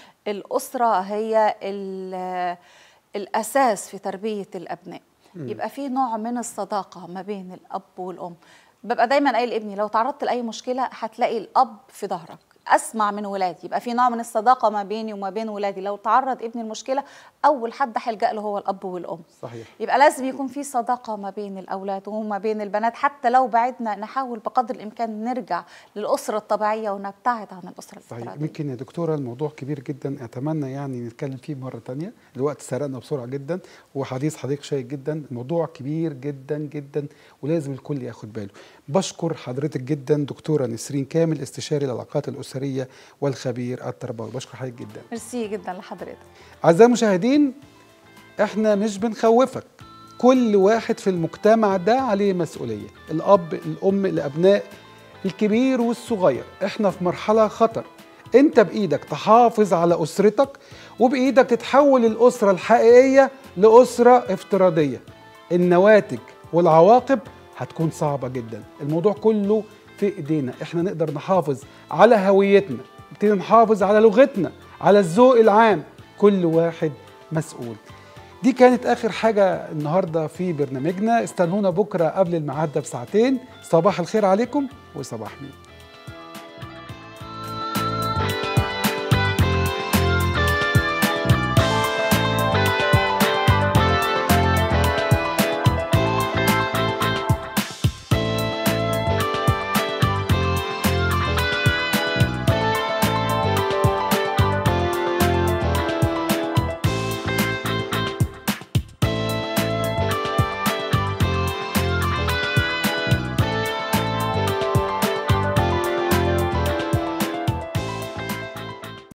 الاسره هي ال- الاساس في تربيه الابناء مم. يبقى في نوع من الصداقه ما بين الاب والام ببقى دايما قايل لابني لو تعرضت لاي مشكله هتلاقي الاب في ظهرك اسمع من ولادي يبقى في نوع من الصداقه ما بيني وما بين ولادي لو تعرض ابني المشكله اول حد هيلجا له هو الاب والام صحيح يبقى لازم يكون في صداقه ما بين الاولاد وما بين البنات حتى لو بعدنا نحاول بقدر الامكان نرجع للاسره الطبيعيه ونبتعد عن الاسره صحيح الافتراضيه يمكن يا دكتورة الموضوع كبير جدا أتمنى يعني نتكلم فيه مرة تانية الوقت سرقنا بسرعة جدا وحديث حضرتك شيق جدا الموضوع كبير جدا جدا ولازم الكل ياخد باله بشكر حضرتك جدا دكتورة نسرين كامل استشاري العلاقات الأسرية والخبير التربوي بشكر حضرتك جدا ميرسي جدا لحضرتك أعزائي المشاهدين احنا مش بنخوفك كل واحد في المجتمع ده عليه مسؤولية الأب الأم الأبناء الكبير والصغير احنا في مرحلة خطر انت بإيدك تحافظ على أسرتك وبإيدك تتحول الأسرة الحقيقية لأسرة افتراضية النواتج والعواقب هتكون صعبة جدا الموضوع كله في ايدينا احنا نقدر نحافظ على هويتنا نبتدي نحافظ على لغتنا على الذوق العام كل واحد مسؤول دي كانت اخر حاجه النهارده في برنامجنا استنونا بكره قبل الميعاد ده بساعتين صباح الخير عليكم وصباح مين